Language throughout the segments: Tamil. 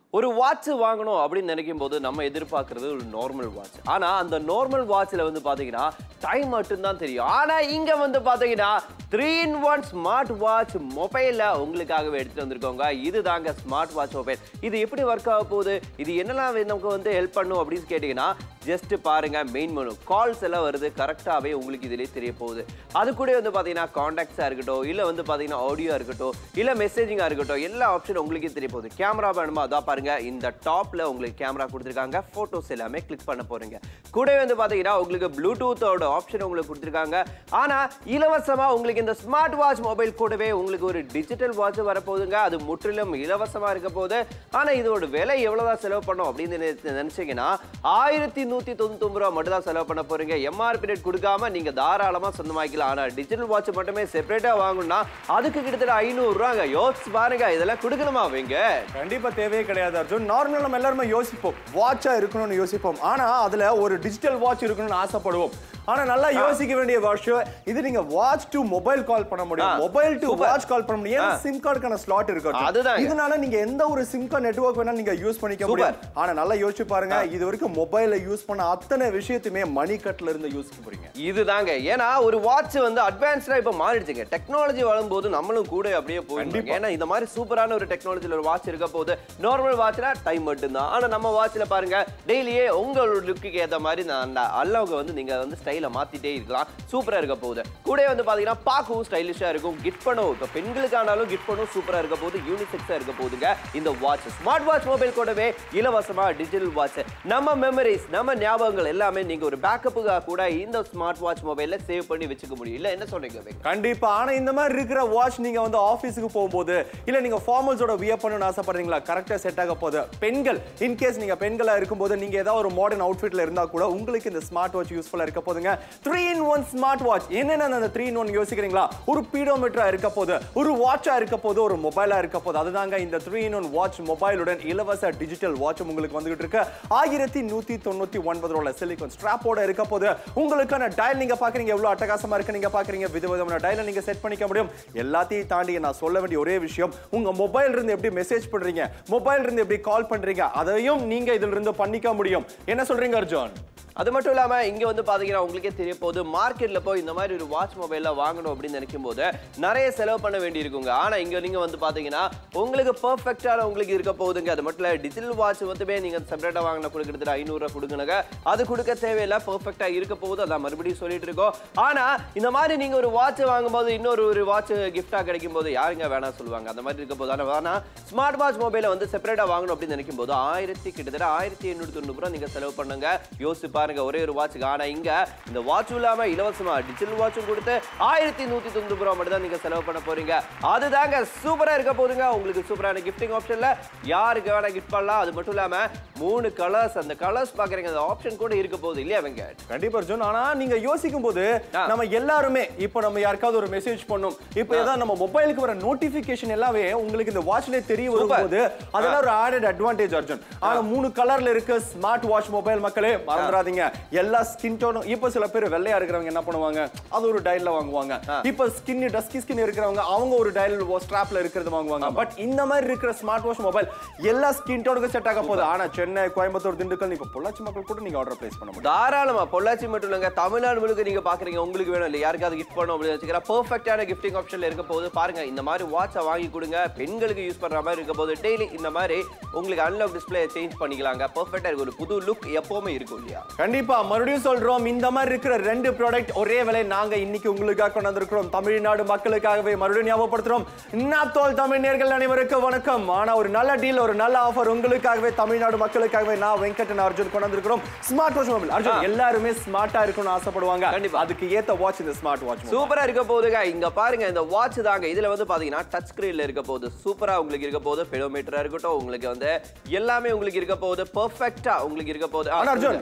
ஒரு வாட்ச் வாங்கணும் அப்படின்னு நினைக்கும் போது நம்ம எதிர்பார்க்கறது ஒரு நார்மல் வாட்ச் ஆனா அந்த நார்மல் வாட்ச்ல வந்து பாத்தீங்கன்னா டைம் மட்டும்தான் தெரியும் ஆனா இங்க வந்து பாத்தீங்கன்னா three in one smart watch மொபைல்ல உங்களுக்காகவே எடுத்துட்டு வந்திருக்கோங்க இது தாங்க ஸ்மார்ட் வாட்ச் மொபைல் இது எப்படி ஒர்க் ஆக போகுது இது என்னெல்லாம் வே- நமக்கு வந்து ஹெல்ப் பண்ணும் அப்படின்னு கேட்டீங்கன்னா ஜஸ்ட் பாருங்க மெயின் மெனு கால்ஸ் எல்லாம் வருது கரெக்டாகவே உங்களுக்கு இதுலேயே தெரிய போகுது அது கூட வந்து பார்த்தீங்கன்னா காண்டாக்ட்ஸாக இருக்கட்டும் இல்லை வந்து பார்த்தீங்கன்னா ஆடியோ இருக்கட்டும் இல்லை மெசேஜிங்காக இருக்கட்டும் எல்லா ஆப்ஷனும் உங்களுக்கே தெரிய போகுது கேமரா வேணுமா அதான் பாருங்க இந்த டாப்ல உங்களுக்கு கேமரா கொடுத்துருக்காங்க ஃபோட்டோஸ் எல்லாமே கிளிக் பண்ண போறீங்க கூடவே வந்து பார்த்தீங்கன்னா உங்களுக்கு ப்ளூடூத்தோட ஆப்ஷன் உங்களுக்கு கொடுத்துருக்காங்க ஆனால் இலவசமாக உங்களுக்கு இந்த ஸ்மார்ட் வாட்ச் மொபைல் கூடவே உங்களுக்கு ஒரு டிஜிட்டல் வாட்ச் வரப்போகுதுங்க அது முற்றிலும் இலவசமாக இருக்க போகுது ஆனால் இதோட விலை எவ்வளோதான் செலவு பண்ணோம் அப்படின்னு நினை- நினைச்சீங்கன்னா ஆயிரத்தி நூற்றி தொண்ணூத்தொம்பது ரூபா மட்டும் தான் செலவு பண்ண போறீங்க எம்ஆர்பி ரேட் கொடுக்காம நீங்கள் தாராளமாக சொந்தமாக்கலாம் ஆனால் டிஜிட்டல் வாட்ச் மட்டுமே செப்பரேட்டாக வாங்கணும்னா அதுக்கு கிட்டத்தட்ட ஐநூறுரூவாங்க யோசிச்சு பாருங்க இதெல்லாம் கொடுக்கணுமா அவங்க கண்டிப்பா தேவையே கிடையாது அர்ஜுன் நார்மலா நம்ம எல்லாருமே யோசிப்போம் வாட்சா இருக்கணும்னு யோசிப்போம் ஆனா அதுல ஒரு டிஜிட்டல் வாட்ச் இருக்கணும்னு ஆசைப்படுவோம் ஆனா நல்லா யோசிக்க வேண்டிய விஷயம் இது நீங்க வாட்ச் டு மொபைல் கால் பண்ண முடியும் ஆ, mobile to super. Watch call பண்ண முடியும் ஆ. சிம் கார்டுக்கான ஸ்லாட் இருக்கு அர்ஜுன். அதுதாங்க. இதனால நீங்க எந்த ஒரு சிம் கார்டு நெட்வொர்க் வேணாலும் நீங்க யூஸ் பண்ணிக்க Super. முடியும் ஆனா நல்லா யோசிச்சு பாருங்க இது வரைக்கும் மொபைல்ல யூஸ் பண்ண அத்தனை விஷயத்தையுமே மணி கட்ல இருந்து யோசிக்க போறீங்க இதுதாங்க ஏன்னா ஒரு வாட்ச் வந்து அட்வான்ஸ்டா இப்ப மாறிடுச்சுங்க டெக்னாலஜி வளரும்போது நம்மளும் கூட அப்படியே போயிடும் கண்டிப்பா. ஏன்னா இந்த மாதிரி சூப்பரான ஒரு டெக்னாலஜில ஒரு வாட்ச் இருக்க போது நார்மல் வாட்ச்னா டைம் மட்டும்தான் ஆனா நம்ம வாட்ச்ல பாருங்க டெய்லியே உங்களோட லுக்குக்கு ஏத்த மாதிரி நான் அந்த அல்லவங்க வந்து நீங்க வந்து ஸ்டைல மாத்திட்டே இருக்கலாம் சூப்பரா இருக்க போகுது கூட வந்து பாத்தீங்கன்னா பார்க்கவும் ஸ்டைலிஷா இருக்கும் கிஃப்ட் பண்ணவும் இப்ப பெண்களுக்கானாலும் கிஃப்ட் பண்ணவும் சூப்பரா இருக்க போகுது யூனிசெக்ஸா இருக்க போகுதுங்க இந்த வாட்ச் ஸ்மார்ட் வாட்ச் மொபைல் கூடவே இலவசமா டிஜிட்டல் வாட்ச் நம்ம மெமரிஸ் நம்ம ஞாபகங்கள் எல்லாமே நீங்க ஒரு பேக்கப்புக்காக கூட இந்த ஸ்மார்ட் வாட்ச் மொபைல்ல சேவ் பண்ணி வச்சுக்க முடியும் இல்ல என்ன சொல்றீங்க விவேக்? கண்டிப்பா ஆனா இந்த மாதிரி இருக்கிற வாட்ச் நீங்க வந்து ஆபீஸுக்கு போகும்போது இல்ல நீங்க ஃபார்மல்ஸோட வியர் பண்ணணும்னு ஆசைப்படுறீங்களா கரெக்டா செட் ஆக போகுது பெண்கள் இன்கேஸ் நீங்க பெண்களா இருக்கும்போது நீங்க ஏதாவது ஒரு மாடர்ன் அவுட்ஃபிட்ல இருந்தா கூட உங்களுக்கு இந்த ஸ்மார்ட் வாட்ச் யூஸ்ஃபுல்லா இருக்க போதுங்க three in one smart watch என்னென்ன அந்த த்ரீ இன் ஒன் யோசிக்கிறீங்களா ஒரு பீடோமீட்டரா இருக்க போது ஒரு வாட்சா இருக்க போது ஒரு மொபைலா இருக்க போது அதுதாங்க இந்த த்ரீ இன் ஒன் வாட்ச் மொபைலுடன் இலவச டிஜிட்டல் வாட்ச் உங்களுக்கு வந்துகிட்டு இருக்கு ஆயிரத்தி நூத்தி தொண்ணூத்தி ஒன்பது ரூபாய் சிலிகான் ஸ்ட்ராப்போட இருக்க போது உங்களுக்கான டயல் நீங்க பாக்குறீங்க எவ்வளவு அட்டகாசமா இருக்கு நீங்க பாக்குறீங்க விதவிதமான டயலை நீங்க செட் பண்ணிக்க முடியும் எல்லாத்தையும் தாண்டி நான் சொல்ல வேண்டிய ஒரே விஷயம் உங்க மொபைல் இருந்து எப்படி மெசேஜ் பண்றீங்க மொபைல் இருந்து எப்படி கால் பண்றீங்க அதையும் நீங்க இதுல இருந்து பண்ணிக்க முடியும் என்ன சொல்றீங்க அர்ஜுன் அது மட்டும் இல்லாம இங்க வந்து பாத்தீங்கன்னா உங்களுக்கே தெரிய போகுது மார்க்கெட்ல போய் இந்த மாதிரி ஒரு வாட்ச் மொபைல்ல வாங்கணும் அப்படின்னு நினைக்கும் போது நிறைய செலவு பண்ண வேண்டி இருக்குங்க ஆனா இங்க நீங்க வந்து பாத்தீங்கன்னா உங்களுக்கு பெர்ஃபெக்டான உங்களுக்கு இருக்க போகுதுங்க அது மட்டும் இல்ல டிஜிட்டல் வாட்ச் வந்துமே நீங்க செப்பரேட்டா வாங்கின கொடுக்கறதுல ஐநூறு ரூபாய் கொடுக்கணுங்க அது கொடுக்க தேவையில்லை பெர்ஃபெக்டா இருக்க போகுது அதான் மறுபடியும் சொல்லிட்டு இருக்கோம் ஆனா இந்த மாதிரி நீங்க ஒரு வாட்ச் வாங்கும்போது இன்னொரு ஒரு வாட்ச் கிஃப்டா கிடைக்கும் போது யாருங்க வேணாம் சொல்லுவாங்க அந்த மாதிரி இருக்க போது ஆனா வேணா ஸ்மார்ட் வாட்ச் மொபைலை வந்து செப்பரேட்டா வாங்கணும் அப்படின்னு நினைக்கும் போது ஆயிரத்தி கிட்டத்தட்ட ஆயிரத்தி எண்ணூத்தி தொண்ணூறு ரூபாய் நீங்க செலவு பண்ணுங்க யோசிச்சு பாருங்க ஒரே ஒரு வாட்சுக்கு ஆனா இங்க இந்த வாட்ச் இல்லாம இலவசமா டிஜிட்டல் வாட்சும் கொடுத்து ஆயிரத்தி நூத்தி தொண்ணூறு ரூபாய் மட்டும் தான் நீங்க செலவு பண்ண போறீங்க அதுதாங்க சூப்பரா இருக்க போதுங்க உங்களுக்கு சூப்பரான கிஃப்டிங் ஆப்ஷன்ல யாருக்கு வேணா கிஃப்ட் பண்ணலாம் அது மட்டும் இல்லாம மூணு கலர்ஸ் அந்த கலர்ஸ் பாக்குறீங்க அந்த ஆப்ஷன் கூட இருக்க போகுது இல்லையா அவங்க கண்டிப்பா அர்ஜுன் ஆனா நீங்க யோசிக்கும் போது ஆ. நம்ம எல்லாருமே இப்போ நம்ம யாருக்காவது ஒரு மெசேஜ் பண்ணோம் இப்போ ஏதாவது நம்ம மொபைலுக்கு வர நோட்டிபிகேஷன் எல்லாமே உங்களுக்கு இந்த வாட்ச்ல தெரிய Super. வரும்போது அதெல்லாம் ஒரு ஆடட் அட்வான்டேஜ் அர்ஜுன் ஆனா மூணு கலர்ல இருக்கு ஸ்மார்ட் வாட்ச் மொபைல் மக்களே மறந்துடாதீங்க எல்லா ஸ்கின் டோனும் இப்போ சில பேர் வெள்ளையா இருக்கிறவங்க என்ன பண்ணுவாங்க அது ஒரு டயல்ல வாங்குவாங்க இப்போ ஸ்கின் டஸ்கி ஸ்கின் இருக்கிறவங்க அவங்க ஒரு டயல் ஸ்ட்ராப்ல இருக்கிறது வாங்குவாங்க பட் இந்த மாதிரி இருக்கிற ஸ்மார்ட் வாட்ச் மொபைல் எல்லா ஸ்கின் டோனுக்கும் செட் ஆக போகுது ஆனா சென்னை கோயம்புத்தூர் திண்டுக்கல் இப்போ பொள்ளாச்சி மக்கள் கூட நீங்க ஆர்டர் பிளேஸ் பண்ண முடியும் தாராளமா பொள்ளாச்சி மட்டும் இல்லைங்க தமிழ்நாடு முழுக்க நீங்க பாக்குறீங்க உங்களுக்கு வேணும் இல்லை யாருக்காவது கிஃப்ட் பண்ணணும் அப்படின்னு வச்சுக்கிறா பெர்ஃபெக்டான கிஃப்டிங் ஆப்ஷன்ல இருக்க போது பாருங்க இந்த மாதிரி வாட்சை வாங்கி கொடுங்க பெண்களுக்கு யூஸ் பண்ற மாதிரி இருக்க போது டெய்லி இந்த மாதிரி உங்களுக்கு அன்லாக் டிஸ்பிளே சேஞ்ச் பண்ணிக்கலாங்க பெர்ஃபெக்டா இருக்கு ஒரு புது லுக் எப்பவுமே இருக்கும் இல்லையா கண்டிப்பா மறுபடியும் சொல்றோம் இந்த மாதிரி இருக்கிற ரெண்டு ப்ராடக்ட் ஒரே விலை நாங்க இன்னைக்கு உங்களுக்காக கொண்டு வந்திருக்கிறோம் தமிழ்நாடு மக்களுக்காகவே மறுபடியும் ஞாபகப்படுத்துறோம் நாத்தோல் தமிழ் நேர்கள் அனைவருக்கும் வணக்கம் ஆனா ஒரு நல்ல டீல் ஒரு நல்ல ஆஃபர் உங்களுக்காகவே தமிழ்நாடு மக்களுக்காகவே நான் வெங்கடன் அர்ஜுன் கொண்டு வந்திருக்கிறோம் ஸ்மார்ட் வாட்ச் மொபைல் அர்ஜுன் ஆ. எல்லாருமே ஸ்மார்ட்டா இருக்கணும்னு ஆசைப்படுவாங்க கண்டிப்பா. அதுக்கு ஏத்த வாட்ச் இந்த ஸ்மார்ட் வாட்ச் சூப்பரா இருக்க போகுதுங்க இங்க பாருங்க இந்த வாட்ச் தாங்க இதுல வந்து பாத்தீங்கன்னா டச் ஸ்கிரீன்ல இருக்க போகுது சூப்பரா உங்களுக்கு இருக்க போகுது பெடோமீட்டரா இருக்கட்டும் உங்களுக்கு வந்து எல்லாமே உங்களுக்கு இருக்க போகுது பெர்ஃபெக்ட்டா உங்களுக்கு இருக்க போகுது ஆ, ஆனா அர்ஜுன் சொல்லுங்க. இன்னொரு ஆ. விஷயம்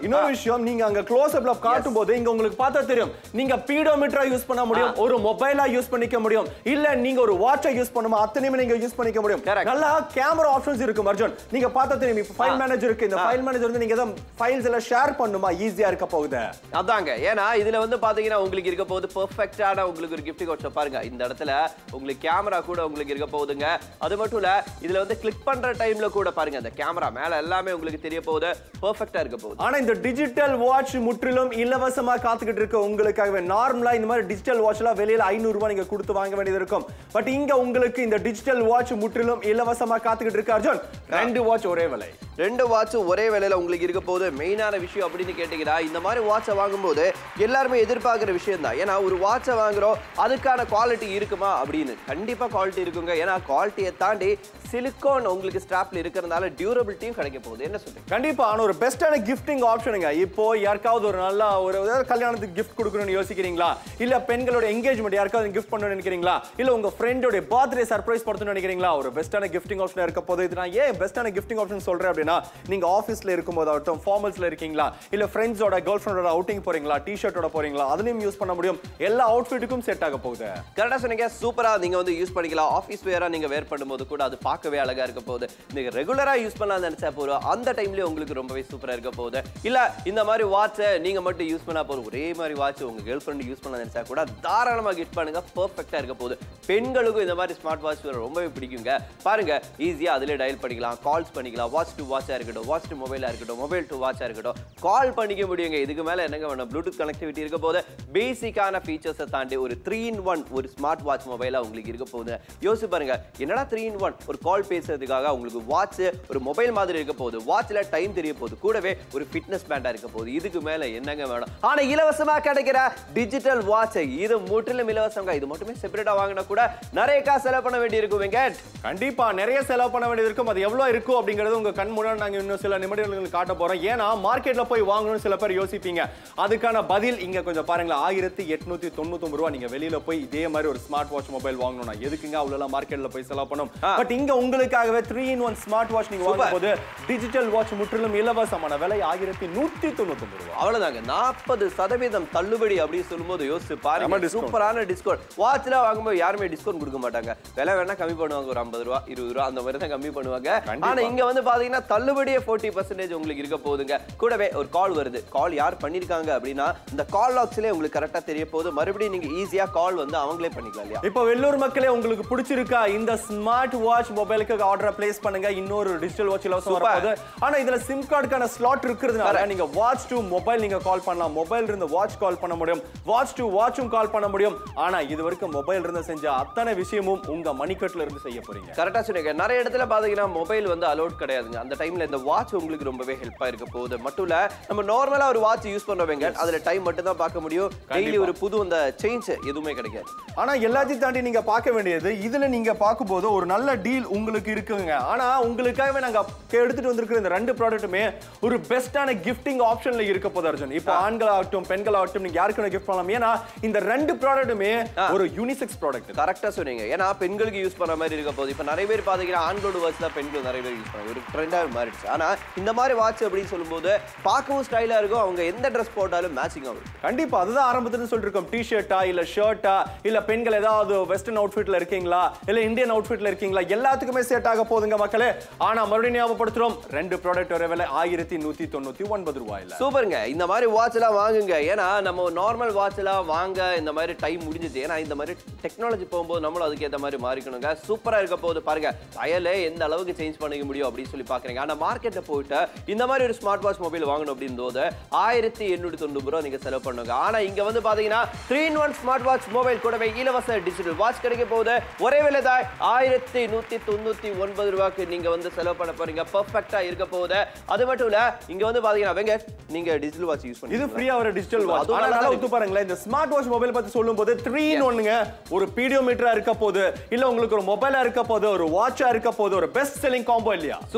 விஷயம் நீங்க அங்க க்ளோஸ் அப்ல காட்டும் போது இங்க உங்களுக்கு பார்த்தா தெரியும் நீங்க பீடோமீட்டரா யூஸ் பண்ண முடியும் ஒரு மொபைலா யூஸ் பண்ணிக்க முடியும் இல்ல நீங்க ஒரு வாட்சை யூஸ் பண்ணுமா அத்தனையுமே நீங்க யூஸ் பண்ணிக்க முடியும் Correct. நல்லா கேமரா ஆப்ஷன்ஸ் இருக்கு அர்ஜுன் நீங்க பார்த்தா தெரியும் இப்போ ஃபைல் ஆ. மேனேஜர் இருக்கு இந்த ஆ. ஃபைல் மேனேஜர் வந்து நீங்க தான் ஃபைல்ஸ் எல்லாம் ஷேர் பண்ணுமா ஈஸியா இருக்க போகுது அதாங்க ஏன்னா இதுல வந்து பாத்தீங்கன்னா உங்களுக்கு இருக்க போகுது பெர்ஃபெக்ட்டான உங்களுக்கு ஒரு gift வச்சு பாருங்க இந்த இடத்துல உங்களுக்கு கேமரா கூட உங்களுக்கு இருக்க போகுதுங்க அது மட்டும் இல்ல இதுல வந்து கிளிக் பண்ற டைம்ல கூட பாருங்க அந்த கேமரா மேல எல்லாமே உங்களுக்கு தெரிய போகுது பெர்ஃபெக்ட்டா இருக்க போகுது ஆனா இந்த டிஜிட்டல் வாட்ச் முற்றிலும் இலவசமா காத்துக்கிட்டு இருக்க உங்களுக்காகவே நார்மலா இந்த மாதிரி டிஜிட்டல் வாட்ச்லாம் வெளியில ஐநூறு ரூபாய் நீங்க கொடுத்து வாங்க வேண்டியது இருக்கும் பட் இங்க உங்களுக்கு இந்த டிஜிட்டல் வாட்ச் முற்றிலும் இலவசமா காத்துக்கிட்டு இருக்கு அர்ஜுன் ரெண்டு வாட்ச் ஒரே விலை ரெண்டு வாட்சும் ஒரே விலையில உங்களுக்கு இருக்க போகுது மெயினான விஷயம் அப்படின்னு கேட்டீங்கன்னா இந்த மாதிரி வாட்சை வாங்கும்போது எல்லாருமே எதிர்பார்க்குற விஷயம் தான் ஏன்னா ஒரு வாட்சை வாங்குறோம் அதுக்கான குவாலிட்டி இருக்குமா அப்படின்னு கண்டிப்பா குவாலிட்டி இருக்குங்க ஏன்னா குவாலிட்டியை தாண்டி சிலிக்கான் உங்களுக்கு ஸ்ட்ராப்ல இருக்கிறதுனால டியூரபிலிட்டியும் கிடைக்க போகுது என்ன சொல்றீங்க கண்டிப்பா ஆனா ஒரு பெஸ்டான கிஃப்டிங் ஆப்ஷனுங்க இப்போ யாருக்காவது ஒரு நல்ல ஒரு ஏதாவது கல்யாணத்துக்கு கிஃப்ட் கொடுக்கணும்னு யோசிக்கிறீங்களா இல்ல பெண்களோட எங்கேஜ்மெண்ட் யாருக்காவது கிஃப்ட் பண்ணணும்னு நினைக்கிறீங்களா இல்ல உங்க ஃப்ரெண்டோட பர்த்டே சர்ப்ரைஸ் படுத்தணும்னு நினைக்கிறீங்களா ஒரு பெஸ்டான கிஃப்டிங் ஆப்ஷன் இருக்க போது இது நான் ஏன் பெஸ்டான கிஃப்டிங் ஆப்ஷன் சொல்றேன் அப்படின்னா நீங்க ஆஃபீஸ்ல இருக்கும்போது ஆகட்டும் ஃபார்மல்ஸ்ல இருக்கீங்களா இல்ல ஃப்ரெண்ட்ஸோட கேர்ள் ஃப்ரெண்டோட அவுட்டிங் போறீங்களா டி ஷர்ட்டோட போறீங்களா அதுலயும் யூஸ் பண்ண முடியும் எல்லா அவுட்ஃபிட்டுக்கும் செட் ஆக போகுது கரெக்டாக சொன்னீங்க சூப்பரா நீங்க வந்து யூஸ் பண்ணிக்கலாம் ஆஃபீஸ் வேரா நீங்க வேர் பண்ணும்போது கூட அது பார்க்கவே அழகா இருக்க போகுது நீங்க ரெகுலரா யூஸ் பண்ணலாம் நினைச்சா போதும் அந்த டைம்லயே உங்களுக்கு ரொம்பவே சூப்பரா இருக்க போகுது இல்ல இந்த மாதிரி வாட்சை நீங்க மட்டும் யூஸ் பண்ணா போதும் ஒரே மாதிரி வாட்ச் உங்க கேர்ள் ஃப்ரெண்ட் யூஸ் பண்ண நினைச்சா கூட தாராளமா கிஃப்ட் பண்ணுங்க பெர்ஃபெக்ட்டா இருக்க போகுது பெண்களுக்கும் இந்த மாதிரி ஸ்மார்ட் வாட்ச் ரொம்பவே பிடிக்குங்க பாருங்க ஈஸியா அதுல டயல் பண்ணிக்கலாம் கால்ஸ் பண்ணிக்கலாம் வாட்ச் டு வாட்சா இருக்கட்டும் வாட்ச் டு மொபைலா இருக்கட்டும் மொபைல் டு வாட்சா இருக்கட்டும் கால் பண்ணிக்க முடியுங்க இதுக்கு மேல என்னங்க வேணும் ப்ளூடூத் கனெக்டிவிட்டி இருக்க போது பேசிக்கான ஃபீச்சர்ஸை தாண்டி ஒரு த்ரீ இன் ஒன் ஒரு ஸ்மார்ட் வாட்ச் மொபைலா உங்களுக்கு இருக்க போகுது யோசிச்சு பாருங்க என்னடா த்ரீ இன் ஒன் ஒரு கால் பேசுறதுக்காக உங்களுக்கு வாட்ச் ஒரு மொபைல் மாதிரி இருக்க போகுது வாட்ச்ல டைம் தெரிய போகுது கூடவே ஒரு ஃபிட்னஸ் பேண்டா இருக்க போகுது இதுக்கு மேல என்னங்க வேணும் ஆனா இலவசமா கிடைக்கிற டிஜிட்டல் வாட்ச் இது முற்றிலும் இலவசங்க இது மட்டுமே செப்பரேட்டா வாங்கினா கூட நிறைய காசு செலவு பண்ண வேண்டி இருக்கும் வெங்கட் கண்டிப்பா நிறைய செலவு பண்ண வேண்டியது இருக்கும் அது எவ்வளவு இருக்கும் அப்படிங்கிறது உங்க கண் முன்னாடி நாங்க இன்னும் சில நிமிடங்களுக்கு காட்ட போறோம் ஏன்னா மார்க்கெட்ல போய் வாங்கணும்னு சில பேர் யோசிப்பீங்க அதுக்கான பதில் இங்க கொஞ்சம் பாருங்களேன் ஆயிரத்தி எட்நூத்தி தொண்ணூத்தி ரூபாய் நீங்க வெளியில போய் இதே மாதிரி ஒரு ஸ்மார்ட் வாட்ச் மொபைல் வாங்கணும்னா எதுக்குங்க அவ்வளவு மார்க்கெட்ல போய் செலவு பண்ணும் ஆ. பட் இங்க உங்களுக்காகவே three in one smart watch நீங்க Super. வாங்கும் போது டிஜிட்டல் வாட்ச் முற்றிலும் இலவசமான விலை ஆயிரத்தி நூத்தி தொண்ணூத்தி ரூபாய் அவ்வளவுதாங்க நாற்பது சதவீதம் தள்ளுபடி அப்படின்னு சொல்லும்போது யோசிச்சு செம பாருங்க discount. சூப்பரான டிஸ்கவுண்ட் வாட்ச்ல வாங்கும்போது யாருமே டிஸ்கவுண்ட் கொடுக்க மாட்டாங்க விலை வேணா கம்மி பண்ணுவாங்க ஒரு ஐம்பது ரூபா இருபது ரூபா அந்த மாதிரி தான் கம்மி பண்ணுவாங்க கண்டிப்பா. ஆனா இங்க வந்து பாத்தீங்கன்னா தள்ளுபடியே ஃபோர்ட்டி பர்சன்டேஜ் உங்களுக்கு இருக்க போகுதுங்க கூடவே ஒரு கால் வருது கால் யார் பண்ணிருக்காங்க அப்படின்னா இந்த கால் லாக்ஸ்லயே உங்களுக்கு கரெக்டா தெரிய போகுது மறுபடியும் நீங்க ஈஸியா கால் வந்து அவங்களே பண்ணிக்கலாம் இல்லையா இப்போ வெள்ளூர் மக்களே உங்களுக்கு பிடிச்சிருக்கா இந்த ஸ்மார்ட் வாட்ச் மொபைலுக்கு ஆர்டர் பிளேஸ் பண்ணுங்க இன்னொரு டிஜிட்டல் வாட்ச் இலவசம் Super. வரப்போகுது ஆனா இதுல சிம் கார்டுக்கான ஸ்லாட் இருக்கிறதுனால Correct. நீங்க வாட்ச் டு மொபைல் நீங்க கால் பண்ணலாம் மொபைல் இருந்து வாட்ச் கால் பண்ண முடியும் வாட்ச் டு வாட்சும் கால் பண்ண முடியும் ஆனா இது வரைக்கும் மொபைல் இருந்து செஞ்ச அத்தனை விஷயமும் உங்க மணிக்கட்டுல இருந்து செய்ய போறீங்க கரெக்டா சொன்னீங்க நிறைய இடத்துல பாத்தீங்கன்னா மொபைல் வந்து அலோட் கிடையாதுங்க அந்த டைம்ல இந்த வாட்ச் உங்களுக்கு ரொம்பவே ஹெல்ப்பா இருக்க போகுது மட்டும் இல்ல நம்ம நார்மலா ஒரு வாட்ச் யூஸ் பண்றவங்க அதுல டைம் மட்டும் தான் பார்க்க முடியும் டெய்லி ஒரு புது அந்த சேஞ்ச் எதுவுமே கிடைக்காது ஆனா எல்லாத்தையும் தாண்டி நீங்க பார்க்க வேண்டியது இதுல நீங்க பார்க்கும்போது ஒரு நல்ல டீல் உங்களுக்கு இருக்குங்க ஆனா உங்களுக்காகவே நாங்க எடுத்துட்டு வந்திருக்கிற இந்த ரெண்டு ப்ராடக்ட்டுமே ஒரு பெஸ்டான கிஃப்டிங் ஆப்ஷன்ல இருக்க போது அர்ஜுன் இப்போ ஆண்கள் ஆகட்டும் பெண்கள் ஆகட்டும் நீங்க யாருக்கு கிஃப்ட் பண்ணலாம் ஏன்னா இந்த ரெண்டு ப்ராடக்ட்டுமே ஒரு யூனிசெக்ஸ் ப்ராடக்ட் கரெக்டா சொன்னீங்க ஏன்னா பெண்களுக்கு யூஸ் பண்ண மாதிரி இருக்க போது இப்ப நிறைய பேர் பாத்தீங்கன்னா ஆண்களோட வாட்ச் தான் பெண்கள் நிறைய பேர் யூஸ் பண்ணுவாங்க ஒரு ட்ரெண்டா மாறிடுச்சு ஆனா இந்த மாதிரி வாட்ச் அப்படின்னு சொல்லும்போது பார்க்கவும் ஸ்டைலா இருக்கும் அவங்க எந்த ட்ரெஸ் போட்டாலும் மேட்சிங் ஆகும் கண்டிப்பா அதுதான் ஆரம்பத்துல சொல்லிட்டு இருக்கோம் டி ஷர்ட்டா இல்ல ஷர்ட்டா இல்ல பெண்கள் ஏதாவது வெஸ்டர்ன் அவுட்ஃபிட்ல இருக்கீங்களா இல்ல இந்தியன் அவுட்ஃபிட்ல இருக்கீங்களா எல்லாத்துக்குமே செட் ஆக போகுதுங்க மக்களே ஆனா மறுபடியும் ஞாபகப்படுத்துறோம் ரெண்டு ப்ராடக்ட் வர விலை ஆயிரத்தி நூத்தி தொண்ணூத்தி ஒன்பது ரூபாயில சூப்பருங்க இந்த மாதிரி வாட்ச் எல்லாம் வாங்குங்க ஏன்னா நம்ம நார்மல் வாட்ச் எல்லாம் வாங்க இந்த மாதிரி டைம் முடிஞ்சிச்சு ஏன்னா இந்த மாதிரி டெக்னாலஜி போகும்போது நம்மளும் அதுக்கு ஏற்ற மாதிரி மாறிக்கணுங்க சூப்பரா இருக்க போது பாருங்க டயலே எந்த அளவுக்கு சேஞ்ச் பண்ணிக்க முடியும் அப்படின்னு சொல்லி பாக்குறீங்க ஆனா மார்க்கெட்ல போயிட்டு இந்த மாதிரி ஒரு ஸ்மார்ட் வாட்ச் மொபைல் வாங்கணும் அப்படின்னு போது ஆயிரத்தி எண்ணூத்தி தொண்ணூறு ரூபா நீங்க செலவு பண்ணுங்க ஆனா இங்க வந்து பாத்தீங்கன்னா three in one smart watch mobile கூடவே இலவச டிஜிட்டல் வாட்ச் கிடைக்க போகுது ஒரே விலை தான் ஆயிரத்தி நூத்தி தொண்ணூத்தி ஒன்பது ரூபாய்க்கு நீங்க வந்து செலவு பண்ண போறீங்க பெர்ஃபெக்ட்டா இருக்க போகுது அது மட்டும் இல்ல இங்க வந்து பாத்தீங்கன்னா வெங்கட் நீங்க டிஜிட்டல் வாட்ச் யூஸ் பண்ணி இது ஃப்ரீயா வர டிஜிட்டல் வாட்ச் அதுவும் ஆனா நல்லா நல்லா தான் ஒத்து பாருங்களேன் இந்த ஸ்மார்ட் வாட்ச் மொபைல் பத்தி சொல்லும்போது த்ரீ இன் ஒன்னுங்க ஒரு பீடியோமீட்டரா இருக்க போது இல்ல உங்களுக்கு ஒரு மொபைலா இருக்க போது ஒரு வாட்சா இருக்க போது ஒரு பெஸ்ட் செல்லிங் காம்போ இல்லையா சூப்பரா இருக்க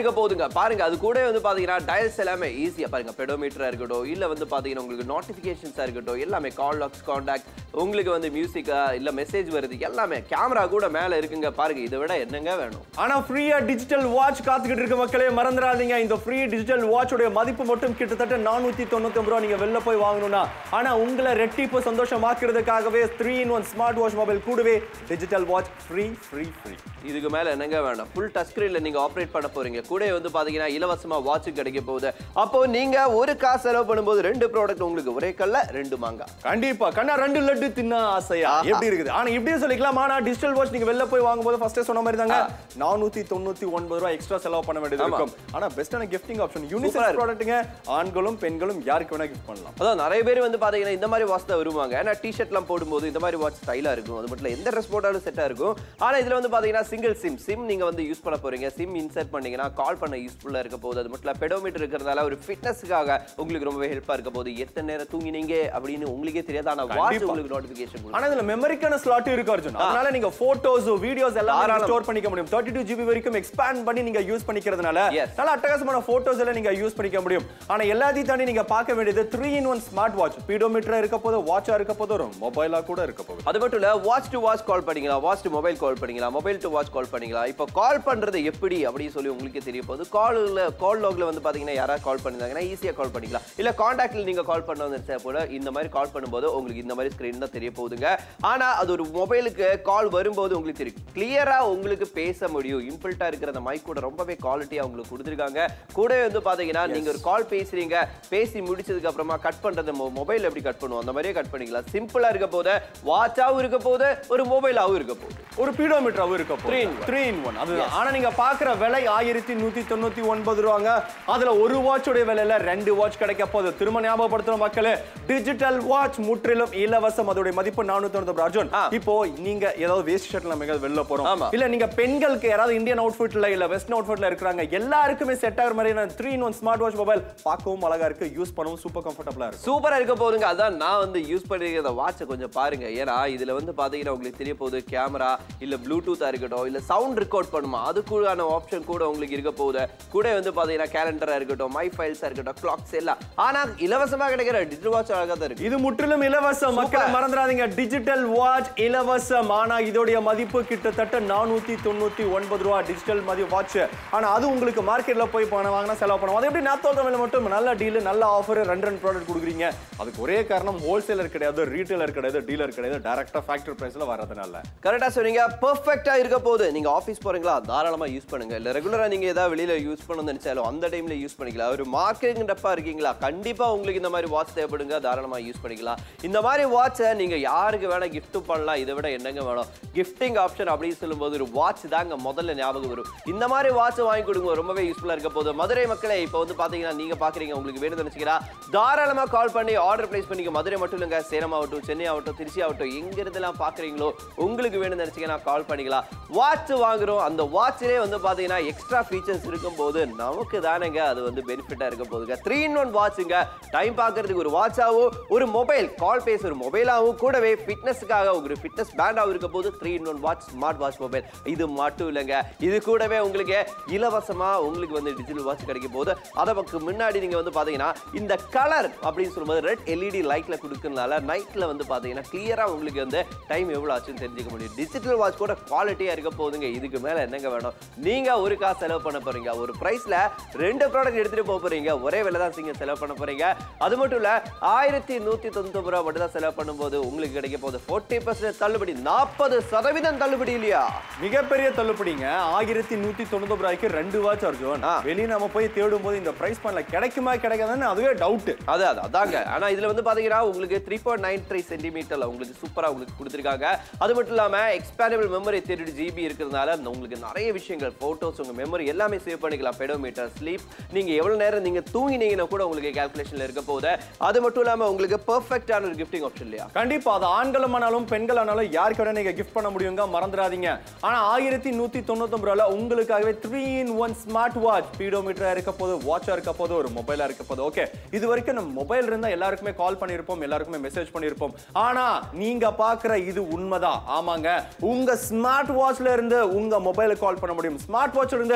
இருக்க போகுதுங்க பாருங்க அது கூட வந்து பாத்தீங்கன்னா டயல்ஸ் எல்லாமே ஈஸியா பாருங்க பெடோமீட்டரா இருக்கட்டும் இல்ல வந்து பாத்தீங்கன்னா உங்களுக்கு நோட்டிபிகேஷன்ஸா இருக்கட்டும் எல்லாமே கால் லாக்ஸ் காண்டாக்ட் உங்களுக்கு வந்து மியூசிக்கா இல்ல மெசேஜ் வருது எல்லாமே கேமரா கூட மேல இருக்குங்க பாருங்க இதை விட என்னங்க வேணும் ஆனா ஃப்ரீயா டிஜிட்டல் வாட்ச் காத்துக்கிட்டு இருக்க மக்களே மறந்துடாதீங்க இந்த ஃப்ரீ டிஜிட்டல் வாட்சோட மதிப்பு மட்டும் கிட்டத்தட்ட நானூத்தி தொண்ணூத்தி ரூபா நீங்க வெளில போய் வாங்கணும்னா ஆனா உங்களை ரெட்டிப்பு சந்தோஷமாக்குறதுக்காகவே three in one smart watch mobile கூடவே digital watch free free free இதுக்கு மேல என்னங்க வேணும் ஃபுல் டச் ஸ்கிரீன்ல நீங்க ஆப்ரேட் பண்ண போறீங்க கூட வந்து பாத்தீங்கன்னா இலவசமா வாட்ச் கிடைக்க போகுது அப்போ நீங்க ஒரு காசு செலவு பண்ணும்போது ரெண்டு ப்ராடக்ட் உங்களுக்கு ஒரே கல்ல ரெண்டு மாங்காய் கண்டிப்பா கண்ணா ரெண்டு லட்டு தின்ன ஆசையா ஆஹா. எப்படி இருக்குது ஆனா இப்படியே சொல்லிக்கலாம் ஆனா டிஜிட்டல் வாட்ச் நீங்க வெளில போய் வாங்கும்போது ஃபர்ஸ்டே சொன்ன மாதிரி தாங்க நானூத்தி தொண்ணூத்தி ஒன்பது ரூபாய் எக்ஸ்ட்ரா செலவு பண்ண வேண்டியது ஆமா. இருக்கும் ஆனா பெஸ்டான கிஃப்டிங் ஆப்ஷன் சூப்பரா யூனிசெக்ஸ் இருக்கு. ப்ராடக்ட்டுங்க ஆண்களும் பெண்களும் யாருக்கு வேணா கிஃப்ட் பண்ணலாம் அதான் நிறைய பேர் வந்து பாத்தீங்கன்னா இந்த மாதிரி வாட்ச் தான் வருவாங்க ஏன்னா டிஷர்ட்லாம் போடும்போது இந்த மாதிரி வாட்ச் ஸ்டைலா இருக்கும் அது மட்டும் இல்ல எந்த ட்ரெஸ் போட்டாலும் செட்டா இருக்கும் ஆனா இதுல வந்து பாத்தீங்கன்னா சிங்கிள் சிம் சிம் நீங்க வந்து யூஸ் பண்ண போறீங்க சிம் இன்சர்ட் பண்ணீங்கன்னா கால் பண்ண யூஸ்ஃபுல்லா இருக்க போகுது அது மட்டும் இல்ல பெடோமீட்டர் இருக்கிறதால ஒரு ஃபிட்னஸ்க்காக உங்களுக்கு ரொம்பவே ஹெல்ப்பா இருக்க போகுது எத்தனை நேரம் தூங்கினீங்க அப்படின்னு உங்களுக்கே தெரியாது ஆனா வாட்ச் கண்டிப்பா. உங்களுக்கு நோட்டிபிகேஷன் ஆனா இதுல மெமரிக்கான ஸ்லாட் இருக்கு அர்ஜுன் அதனால நீங்க போட்டோஸ் வீடியோஸ் எல்லாம் தாராளம். ஸ்டோர் பண்ணிக்க முடியும் 32 டூ ஜிபி வரைக்கும் எக்ஸ்பேண்ட் பண்ணி நீங்க யூஸ் பண்ணிக்கிறதுனால Yes. நல்ல அட்டகாசமான போட்டோஸ் எல்லாம் நீங்க யூஸ் பண்ணிக்க முடியும் ஆனா எல்லாத்தையும் தாண்டி நீங்க பார்க்க வேண்டியது three in one smart watch பீடோமீட்டரா இருக்க போது வாட்சா இருக்க போது ஒரு மொபைலா கூட இருக்க போகுது அது மட்டும் இல்ல வாட்ச் டு வாட்ச் கால் பண்ணிக்கலாம் வாட்ச் டு மொபைல் கால் பண்ணிக்கலாம் மொபைல் டு வாட்ச் கால் பண்ணிக்கலாம் இப்போ கால் பண்றது எப்படி அப்படின்னு சொல்லி உங்களுக்கு தெரிய போகுது கால்ல கால் லாக்ல வந்து பாத்தீங்கன்னா யாராவது கால் பண்ணிருந்தாங்கன்னா ஈஸியா கால் பண்ணிக்கலாம் இல்ல காண்டாக்ட்ல நீங்க கால் பண்ண வந்து போல இந்த மாதிரி கால் பண்ணும்போது உங்களுக்கு இந்த மாதிரி ஸ்கிரீன் தான் தெரிய போகுதுங்க ஆனா அது ஒரு மொபைலுக்கு கால் வரும்போது உங்களுக்கு தெரியும் கிளியரா உங்களுக்கு பேச முடியும் இம்பிள்ட்டா இருக்கிற அந்த மைக் கூட ரொம்பவே குவாலிட்டியா உங்களுக்கு கொடுத்துருக்காங்க கூட வந்து பாத்தீங்கன்னா நீங்க ஒரு கால் பேசுறீங்க பேசி முடிச்சதுக்கு அப்புறமா கட் பண்றது மொபைல் எப்படி கட் பண்ணுவோம் அந்த மாதிரியே கட் பண்ணிக்கலாம் சிம்பிளா இருக்க போது வாட்சாவும் இருக்க போது ஒரு மொபைலாவும் இருக்க போகுது ஒரு பீடோமீட்டராவும் இருக்க போகுது Three in one. Three in one அது ஆனா நீங்க பாக்குற விலை ஆயிரத்தி நூத்தி தொண்ணூத்தி ஒன்பது ரூபாங்க அதுல ஒரு வாட்சோட விலையில ரெண்டு வாட்ச் கிடைக்க போகுது திரும்ப ஞாபகப்படுத்துற மக்களே டிஜிட்டல் வாட்ச் முற்றிலும் இலவசம் அதோட மதிப்பு நானூத்தி தொண்ணூத்தி அர்ஜுன் ஆ. இப்போ நீங்க ஏதாவது வேஸ்ட் ஷர்ட்ல நம்ம எங்கேயாவது வெளில போறோம் ஆமா. இல்ல நீங்க பெண்களுக்கு யாராவது இந்தியன் அவுட்ஃபிட்ல இல்ல வெஸ்டர்ன் அவுட்ஃபிட்ல இருக்கிறாங்க எல்லாருக்குமே செட் ஆகிற மாதிரியான three in one smart watch mobile பார்க்கவும் அழகா இருக்கு யூஸ் பண்ணவும் சூப்பர் கம்ஃபர்டபுளா இருக்கு சூப்பரா இருக்க போகுதுங்க அதான் நான் வந்து யூஸ் பண்ணிருக்கிற வாட்சை கொஞ்சம் பாருங்க ஏன்னா இதுல வந்து பாத்தீங்கன்னா உங்களுக்கு தெரிய போகுது கேமரா இல்ல ப்ளூடூத்தா இருக்கட்டும் இல்ல சவுண்ட் ரெக்கார்ட் பண்ணுமா அதுக்குள்ளான ஆப்ஷன் கூட உங்களுக்கு இருக்க போகுது கூட வந்து பாத்தீங்கன்னா கேலண்டரா இருக்கட்டும் மை ஃபைல்ஸா இருக்கட்டும் கிளாக்ஸ் எல்லாம் ஆனா இலவசமா கிடைக்கிற டிஜிட்டல் வாட்ச் அழகா தான் இருக்கு இது முற்றிலும் இலவசம் மக்களை மறந்துடாதீங்க டிஜிட்டல் வாட்ச் இலவசம் ஆனா இதோடைய மதிப்பு கிட்டத்தட்ட நானூத்தி தொண்ணூத்தி ஒன்பது ரூபா டிஜிட்டல் மதிப்பு வாட்ச் ஆனா அது உங்களுக்கு மார்க்கெட்ல போய் பணம் வாங்கினா செலவு பண்ணுவோம் அது எப்படி நாத்தோல் தமிழ்ல மட்டும் நல்ல டீல் நல்ல ஆஃபர் ரெண்டு ரெண்டு ப்ராடக்ட் கொடுக்குறீங்க அதுக்கு ஒரே காரணம் ஹோல்சேலர் கிடையாது ரீட்டைலர் கிடையாது டீலர் கிடையாது டைரக்டா ஃபேக்டரி பிரைஸ்ல வரதுனால கரெக்டா சொன்னீங்க பெர்ஃபெக்ட்டா இருக்க போகுது நீங்க ஆபீஸ் போறீங்களா தாராளமா யூஸ் பண்ணுங்க இல்ல ரெகுலரா நீங்க ஏதாவது வெளியில யூஸ் பண்ணணும்னு நினைச்சாலும் அந்த டைம்ல யூஸ் பண்ணிக்கலாம் ஒரு மார்க்கெட்டிங் டப்பா இருக்கீங்களா கண்டிப்பா உங்களுக்கு இந்த மாதிரி வாட்ச் தேவைப்படுங்க தாராளமா யூஸ் பண்ணிக்கலாம் இந்த மாதிரி வாட்சை நீங்க யாருக்கு வேணா gift பண்ணலாம் இதை விட என்னங்க வேணும் கிஃப்டிங் ஆப்ஷன் அப்படின்னு சொல்லும்போது ஒரு வாட்ச் தாங்க முதல்ல ஞாபகம் வரும் இந்த மாதிரி வாட்ச் வாங்கி கொடுங்க ரொம்பவே யூஸ்ஃபுல்லா இருக்க போகுது மதுரை மக்களே இப்போ வந்து பாத்தீங்கன்னா நீங்க பாக்குறீங்க உங்களுக்கு வேணும்னு நினைச்சீங்கன்னா தாராளமா கால் பண்ணி ஆர்டர் பிளேஸ் பண்ணிக்க மதுரை மட்டும் இல்லைங்க சேலம் ஆகட்டும் சென்னை ஆகட்டும் திருச்சி ஆகட்டும் எங்க இருந்தெல்லாம் பாக்குறீங்களோ உங்களுக்கு வேணும்னு நினைச்சீங்கன்னா கால் பண்ணிக்கலாம் வாட்ச் வாங்குறோம் அந்த வாட்சிலே வந்து பாத்தீங்கன்னா எக்ஸ்ட்ரா ஃபீச்சர்ஸ் இருக்கும் போது நமக்கு தானேங்க அது வந்து பெனிஃபிட்டா இருக்க போகுதுங்க த்ரீ இன் ஒன் வாட்சுங்க டைம் பார்க்கறதுக்கு ஒரு வாட்சாவும் ஒரு மொபைல் கால் பேச ஒரு மொபைலாவும் கூடவே ஃபிட்னஸ்க்காக ஒரு ஃபிட்னஸ் பேண்டாவும் இருக்க போது three in one watch smart watch mobile இது மட்டும் இல்லைங்க இது கூடவே உங்களுக்கு இலவசமா உங்களுக்கு வந்து டிஜிட்டல் வாட்ச் கிடைக்க போது அதற்கு முன்னாடி நீங்க வந்து பாத்தீங்கன்னா இந்த கலர் அப்படின்னு சொல்லும்போது ரெட் எல்இடி லைட்ல கொடுக்கறதுனால நைட்ல வந்து பாத்தீங்கன்னா கிளியரா உங்களுக்கு வந்து டைம் எவ்வளவு ஆச்சுன்னு தெரிஞ்சுக்க முடியும் டிஜிட்டல் வாட்ச் கூட குவாலிட்டியா இருக்க போகுதுங்க இதுக்கு மேல என்னங்க வேணும் நீங்க ஒரு காசு செலவு பண்ண போறீங்க ஒரு பிரைஸ்ல ரெண்டு ப்ராடக்ட் எடுத்துட்டு போக போறீங்க ஒரே விலை தான் நீங்க செலவு பண்ண போறீங்க அது மட்டும் இல்ல ஆயிரத்தி நூத்தி தொண்ணூத்தி ரூபாய் மட்டும் தான் செலவு பண்ணும்போது உங்களுக்கு கிடைக்க போகுது ஃபோர்ட்டி பர்சன்ட் தள்ளுபடி நாற்பது சதவீதம் தள்ளுபடி இல்லையா மிகப்பெரிய தள்ளுபடிங்க ஆயிரத்தி நூத்தி தொண்ணூத்தி ரூபாய்க்கு ரெண்டு வாட்ச் அர்ஜுன் ஆ. வெளியே நம்ம போய் தேடும் போது இந்த பிரைஸ் பண்ணல கிடைக்குமா கிடைக்காதுன்னு அதுவே டவுட் அது அது அதாங்க ஆனா இதுல வந்து பாத்தீங்கன்னா உங்களுக்கு த்ரீ பாயிண்ட் நைன் த்ரீ சென்டிமீட்டர்ல உங்களுக்கு சூப்பரா உங்களுக்கு கொடுத்துருக்காங்க அது மட்டும் இல்லாம எக்ஸ்பேண்டபிள் மெமரி தேர்ட்டி ஜிபி இருக்கிறதுனால இந்த உங்களுக்கு நிறைய விஷயங்கள் போட்டோஸ் உங்க மெமரி எல்லாமே சேவ் பண்ணிக்கலாம் பெடோமீட்டர் ஸ்லீப் நீங்க எவ்வளவு நேரம் நீங்க தூங்கினீங்கன்னா கூட உங்களுக்கு கால்குலேஷன்ல இருக்க போகுது அது மட்டும் இல்லாம உங்களுக்கு பெர்ஃபெக்டான ஒரு கிஃப்டிங் ஆப்ஷன் இல்லையா கண்டிப்பா அது ஆண்களுமானாலும் பெண்களானாலும் யாருக்கு வேணா நீங்க கிஃப்ட் பண்ண முடியுங்க மறந்துடாதீங்க ஆனா ஆயிரத்தி நூத்தி தொண்ணூத்தி ரூபாய்ல உங்களுக்காகவே three in one smart watch பீடோமீட்டரா இருக்க போது வாட்சா இருக்க போது ஒரு மொபைலா இருக்க போது ஓகே இது வரைக்கும் நம்ம மொபைல் இருந்தா எல்லாருக்குமே கால் பண்ணிருப்போம் எல்லாருக்குமே மெசேஜ் பண்ணிருப்போம் ஆனா நீங்க பாக்குற இது உண்மைதான் ஆமாங்க உங்க ஸ்மார்ட் வாட்ச்ல இருந்து உங்க மொபைலுக்கு கால் பண்ண முடியும் ஸ்மார்ட் வாட்ச்ல இருந்து வேற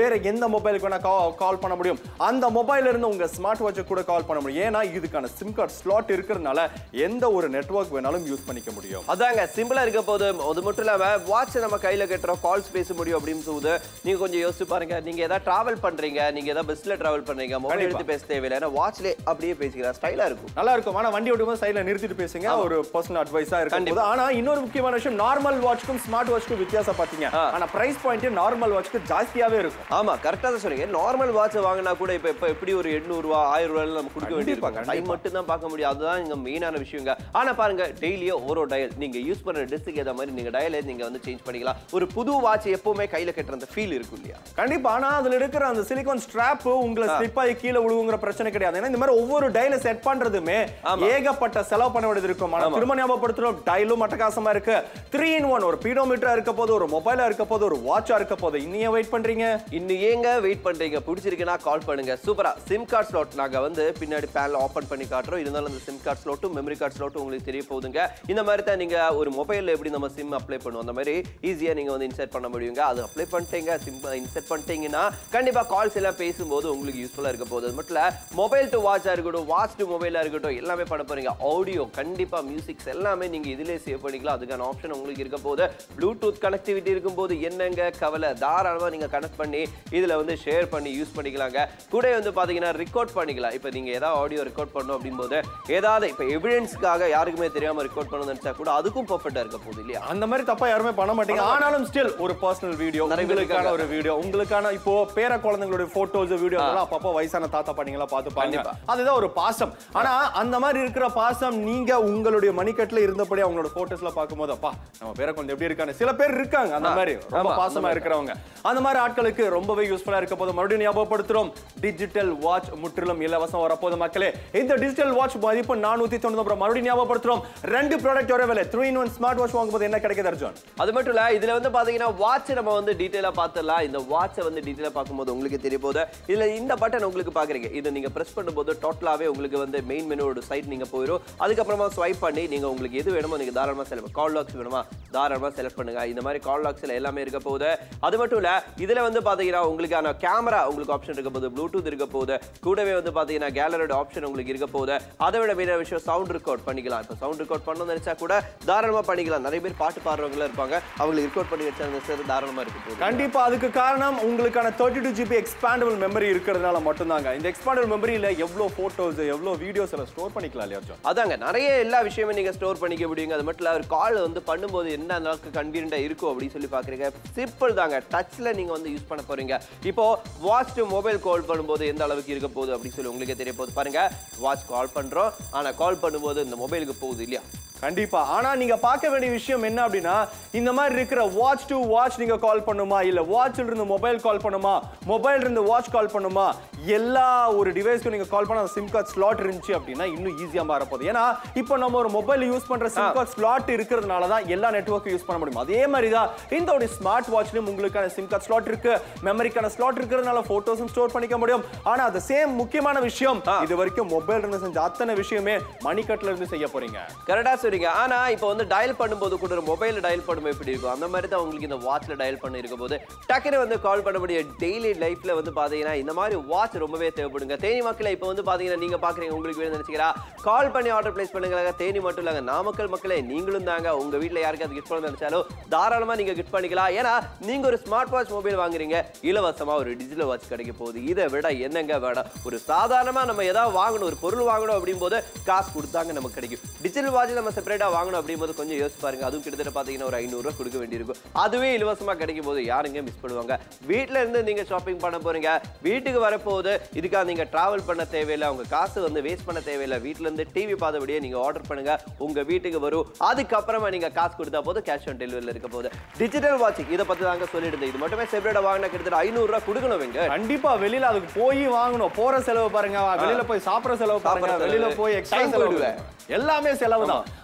வேற எந்த மொபைலுக்கு வேணா கால் பண்ண முடியும் அந்த மொபைல்ல இருந்து உங்க ஸ்மார்ட் வாட்சை கூட கால் பண்ண முடியும் ஏன்னா இதுக்கான சிம் கார்டு ஸ்லாட் இருக்கிறதுனால எந்த ஒரு நெட்வொர்க் வேணாலும் யூஸ் பண்ணிக்க முடியும் அதாங்க சிம்பிளா இருக்க போது அது மட்டும் இல்லாம வாட்ச் நம்ம கையில கட்டுறோம் கால்ஸ் பேச முடியும் அப்படின்னு சொல்லுது நீங்க கொஞ்சம் யோசிச்சு பாருங்க நீங்க ஏதாவது டிராவல் பண்றீங்க நீங்க ஏதாவது பஸ்ல டிராவல் பண்றீங்க மொபைல் கண்டிப்பா. எடுத்து பேச தேவையில்லை ஏன்னா வாட்ச்ல அப்படியே பேசிக்கலாம் ஸ்டைலா இருக்கும் நல்லா இருக்கும் ஆனா வண்டி ஓட்டும்போது சைடுல நிறுத்திட்டு பேசுங்க ஒரு பர்சனல் அட்வைஸா இருக்கும் போது ஆனா இன்னொரு முக்கியமான விஷயம் நார்மல் வாட்ச்க்கும் ஸ்மார்ட் வாட்ச்க்கும் வித்தியாசம் பாத்தீங்க ஆ. ஆனா பிரைஸ் பாயிண்ட் நார்மல் வாட்ச்க்கு ஜாஸ்தியாவே இருக்கும் ஆமா கரெக்டா தான் சொன்னீங்க நார்மல் வாட்ச் வாங்கினா கூட இப்ப இப்ப எப்படி ஒரு 800 ரூபா ஆயிரம் ரூபாயில நம்ம கொடுக்க கண்டிப்பா, வேண்டியிருக்கும் டைம் கண்டிப்பா. மட்டும் தான் பார்க்க முடியும் அதுதான் இங்க மெயினான விஷயங்க ஆனா பாருங்க டெய்லியோ ஒரு டயல் நீங்க யூஸ் பண்ற டிஸ்க்கு ஏத்த மாதிரி நீங்க டயலை நீங்க வந்து சேஞ்ச் பண்ணிக்கலாம் ஒரு புது வாட்ச் எப்பவுமே கையில கட்டுற அந்த ஃபீல் இருக்கும் இல்லையா கண்டிப்பா ஆனா அதுல இருக்கிற அந்த சிலிகான் ஸ்ட்ராப் உங்களை ஸ்லிப் ஆகி கீழே விழுவுங்கிற பிரச்சனை கிடையாது ஏன்னா இந்த மாதிரி ஒவ்வொரு டயல செட் பண்றதுமே ஆமா. ஏகப்பட்ட செலவு பண்ண வேண்டியது இருக்கும் ஆனா திரும்ப ஞாபகப்படுத்துறோம் டயலும் அட்டகாசமா இருக்கு த்ரீ இன் ஒன் ஒரு பீடோமீட்டரா இருக்க போது ஒரு மொபைலா இருக்க போது ஒரு வாட்சா இருக்க போது இன்னும் வெயிட் பண்றீங்க இன்னும் ஏங்க வெயிட் பண்றீங்க பிடிச்சிருக்குன்னா கால் பண்ணுங்க சூப்பரா சிம் கார்டு ஸ்லாட் நாங்க வந்து பின்னாடி பேனல் ஓபன் பண்ணி காட்டுறோம் இருந்தாலும் அந்த சிம் கார்டு ஸ்லாட்டும் மெமரி கார்டு ஸ்லாட்டும் உங்களுக்கு தெரிய போகுதுங்க இந்த மாதிரி தான் நீங்க ஒரு மொபைல்ல எப்படி நம்ம சிம் அப்ளை பண்ணுவோம் அந்த மாதிரி ஈஸியா நீங்க வந்து இன்சர்ட் பண்ண முடியுங்க அது அப்ளை பண்ணிட்டீங்க சிம் இன்சர்ட் பண்ணிட்டீங்கன்னா கண்டிப்பா கால்ஸ் எல்லாம் பேசும்போது உங்களுக்கு யூஸ்ஃபுல்லா இருக்க போகுது அது மட்டும் இல்ல மொபைல் டு வாட்சா இருக்கட்டும் வாட்ச் டு மொபைலா இருக்கட்டும் எல்லாமே பண்ண போறீங்க ஆடியோ கண்டிப்பா மியூசிக்ஸ் எல்லாமே நீங்க இதிலே சேவ் பண்ணிக்கலாம் அதுக்கான ஆப்ஷன் உங்களுக்கு இருக்க போகுது ப்ளூடூத் கனெக்டிவிட்டி இருக்கும்போது என்னங்க கவலை தாராளமா நீங்க கனெக்ட் பண்ணி இதுல வந்து ஷேர் பண்ணி யூஸ் பண்ணிக்கலாங்க கூட வந்து பாத்தீங்கன்னா ரெக்கார்ட் பண்ணிக்கலாம் இப்போ நீங்க ஏதாவது ஆடியோ ரெக்கார்ட் பண்ணணும் அப்படிங்கும்போது ஏதாவது இப்போ எவிடன்ஸ்க்காக யாருக்குமே தெரியாம ரெக்கார்ட் பண்ணணும்னு நினைச்சா கூட அதுக்கும் பர்ஃபெக்டா இருக்க போகுது இல்லையா அந்த மாதிரி தப்பா யாருமே பண்ண மாட்டீங்க ஆனாலும் ஸ்டில் ஒரு பர்சனல் வீடியோ நிறைய பேர் உங்களுக்கான இருக்காங்க. ஒரு வீடியோ உங்களுக்கான இப்போ பேர குழந்தைங்களுடைய போட்டோஸ் வீடியோ எல்லாம் அப்பப்போ வயசான தாத்தா பாட்டிங்களா பார்த்து பாருங்க கண்டிப்பா. அதுதான் ஒரு பாசம் ஆனா அந்த மாதிரி இருக்கிற பாசம் நீங்க உங்களுடைய மணிக்கட்டுல இருந்தபடி அவங்களோட போட்டோஸ்ல பார்க்கும்போது அப்பா நம்ம பேர குழந்தை எப்படி இருக்காங்க சில பேர் இருக்காங்க அந்த ஆ, மாதிரி ரொம்ப ஆமா, அந்த பாசமா மாதிரி இருக்கிறவங்க அந்த மாதிரி ஆட்களுக்கு ரொம்பவே யூஸ்ஃபுல்லா இருக்க போது மறுபடியும் ஞாபகப்படுத்துறோம் டிஜிட்டல் வாட்ச் முற்றிலும் இலவசம் வரப்போது மக்களே இந்த டிஜிட்டல் வாட்ச் மதிப்பு நானூத்தி தொண்ணூறு அப்புறம் மறுபடியும் ஞாபகப்படுத்துறோம் ரெண்டு ப்ராடக்ட் வர விலை three in one smart watch வாங்கும்போது என்ன கிடைக்குது அர்ஜுன் அது மட்டும் இல்ல இதுல வந்து பாத்தீங்கன்னா வாட்ச் நம்ம வந்து டீடைலா பார்த்துடலாம் இந்த வாட்சை வந்து டீடைலா பார்க்கும்போது உங்களுக்கு தெரிய போகுது இதுல இந்த பட்டன் உங்களுக்கு பாக்குறீங்க இதை நீங்க பிரஸ் பண்ணும்போது டோட்டலாவே உங்களுக்கு வந்து மெயின் மெனுவோட சைட் நீங்க போயிடும் அதுக்கப்புறமா ஸ்வைப் பண்ணி நீங்க உங்களுக்கு எது வேணுமோ நீங்க தாராளமா செலக்ட் கால் லாக்ஸ் வேணுமா தாராளமா செலக்ட் பண்ணுங்க இந்த மாதிரி கால் லாக்ஸ்ல எல்லாமே இருக்க போகுது அது மட்டும் இல்ல இதுல வந்து பாத்தீங்கன்னா உங்களுக்கான கேமரா உங்களுக்கு ஆப்ஷன் இருக்க போகுது ப்ளூடூத் இருக்க போகுது கூடவே வந்து பாத்தீங்கன்னா கேலரியோட ஆப்ஷன் உங்களுக்கு இருக்க போகுது அதை விட வேற விஷயம் சவுண்ட் ரெக்கார்ட் பண்ணிக்கலாம் இப்போ சவுண்ட் ரெக்கார்ட் பண்ணணும்னு நினைச்சா கூட தாராளமா பண்ணிக்கலாம் நிறைய பேர் பாட்டு பாடுறவங்களா இருப்பாங்க அவங்களுக்கு ரெக்கார்ட் பண்ணி வச்சா அந்த சார் தாராளமா இருக்க போகுது கண்டிப்பா அதுக்கு காரணம் உங்களுக்கான thirty two GB expandable memory இருக்கிறதுனால மட்டும்தாங்க இந்த எக்ஸ்பாண்டபிள் மெமரியில எவ்வளவு போட்டோஸ் எவ்வளவு வீடியோஸ் எல்லாம் ஸ்டோர் பண்ணிக்கலாம் இல்லையா அர்ஜுன் அதாங்க நிறைய எல்லா விஷயமும் நீங்க ஸ்டோர் பண்ணிக்க முடியுங்க அது மட்டும் இல்ல ஒரு கால் வந்து பண்ணும்போது என்ன அளவுக்கு கன்வீனியண்டா இருக்கும் அப்படின்னு சொல்லி பாக்குறீங்க சிம்பிள் தாங்க டச்ல நீங்க வந்து யூஸ் பண்ண போறீங்க இப்போ வாட்ச் டு மொபைல் கால் பண்ணும்போது எந்த அளவுக்கு இருக்க போகுது அப்படின்னு சொல்லி உங்களுக்கே தெரிய போகுது பாருங்க வாட்ச் கால் பண்றோம் ஆனா கால் பண்ணும்போது இந்த மொபைலுக்கு போகுது இல்லையா கண்டிப்பா ஆனா நீங்க பார்க்க வேண்டிய விஷயம் என்ன அப்படின்னா இந்த மாதிரி இருக்கிற வாட்ச் டு வாட்ச் நீங்க கால் பண்ணுமா இல்ல வாட்ச்ல இருந்து மொபைல் கால் பண்ணுமா மொபைல் இருந்து வாட்ச் கால் பண்ணுமா எல்லா ஒரு டிவைஸ்க்கும் நீங்க கால் பண்ண சிம் கார்டு ஸ்லாட் இருந்துச்சு அப்படின்னா இன்னும் ஈஸியா மாறப்போகுது ஏன்னா இப்போ நம்ம ஒரு மொபைல் யூஸ் பண்ற சிம் கார்டு ஸ்லாட் இருக்கிறதுனால தான் எல்லா நெட்வொர்க்கும் யூஸ் பண்ண முடியும் அதே மாதிரி தான் இந்த ஒரு ஸ்மார்ட் வாட்ச்லயும் உங்களுக்கான சிம் கார்டு ஸ்லாட் இருக்கு மெமரிக்கான ஸ்லாட் இருக்கிறதுனால போட்டோஸும் ஸ்டோர் பண்ணிக்க முடியும் ஆனா அது சேம் முக்கியமான விஷயம் ஆ. இது வரைக்கும் மொபைல் இருந்து செஞ்ச அத்தனை விஷயமே மணிக்கட்டுல இருந்து செய்ய போறீங்க கரெக்டா சொல்றீங்க ஆனா இப்போ வந்து டயல் பண்ணும்போது கூட மொபைல்ல டயல் பண்ணும்போது எப்படி இருக்கும் அந்த மாதிரி தான் உங்களுக்கு இந்த வாட்ச்ல டயல் பண்ணி இருக்க போது டக்குனு வந்து கால் பண்ண முடிய டெய்லி லைஃப்ல வந்து பாத்தீங்கன்னா இந்த மாதிரி வாட்ச் ரொம்பவே தேவைப்படுங்க தேனி மக்களை இப்போ வந்து பாத்தீங்கன்னா நீங்க பாக்குறீங்க உங்களுக்கு வேணும் நினைச்சீங்களா கால் பண்ணி ஆர்டர் பிளேஸ் பண்ணுங்க தேனி மட்டும் இல்லங்க நாமக்கல் மக்களே நீங்களும் தாங்க உங்க வீட்ல யாருக்காவது கிஃப்ட் பண்ண நினைச்சாலும் தாராளமா நீங்க கிஃப்ட் பண்ணிக்கலாம் ஏன்னா நீங்க ஒரு ஸ்மார்ட் வாட்ச் மொபைல் வாங்குறீங்க இலவசமா ஒரு டிஜிட்டல் வாட்ச் கிடைக்க போகுது இதை விட என்னங்க வேണം ஒரு சாதாரணமா நம்ம ஏதாவது வாங்கணும் ஒரு பொருள் வாங்கணும் அப்படியும் போது காசு கொடுத்தாங்க நமக்கு கிடைக்கும் டிஜிட்டல் வாட்ச் நம்ம செப்பரேட்டா வாங்கணும் அப்படிங்கும்போது கொஞ்சம் யோசிச்சு பாருங்க அதுவும் கிட்டத்தட்ட பாத்தீங்கன்னா ஒரு ஐநூறு ரூபாய் கொடுக்க வேண்டியிருக்கும் அதுவே இலவசமா கிடைக்கும் போது யாருங்க மிஸ் பண்ணுவாங்க வீட்ல இருந்து நீங்க ஷாப்பிங் பண்ண போறீங்க வீட்டுக்கு வரப்போகுது இதுக்காக நீங்க டிராவல் பண்ண தேவையில்லை உங்க காசு வந்து வேஸ்ட் பண்ண தேவையில்லை வீட்ல இருந்து டிவி பார்த்தபடியே நீங்க ஆர்டர் பண்ணுங்க உங்க வீட்டுக்கு வரும் அதுக்கப்புறமா நீங்க காசு கொடுத்தா போதும் கேஷ் ஆன் டெலிவரியில் இருக்க போகுது டிஜிட்டல் வாட்ச் இதை பத்தி தாங்க சொல்லிட்டு இது மட்டுமே செப்பரேட்டா வாங்கினா கிட்டத்தட்ட ஐநூறு ரூபாய் கொடுக்கணும் வெங்க கண்டிப்பா வெளியில அதுக்கு போய் வாங்கணும் போற செலவு பாருங்க வெளியில போய் சாப்பிடுற செலவு பாருங்க சாப்பிடுற செலவு, வெளியில போய் எக்ஸ்ட்ரா time செலவு போயிடுவேன். எல்லாமே செலவு தான்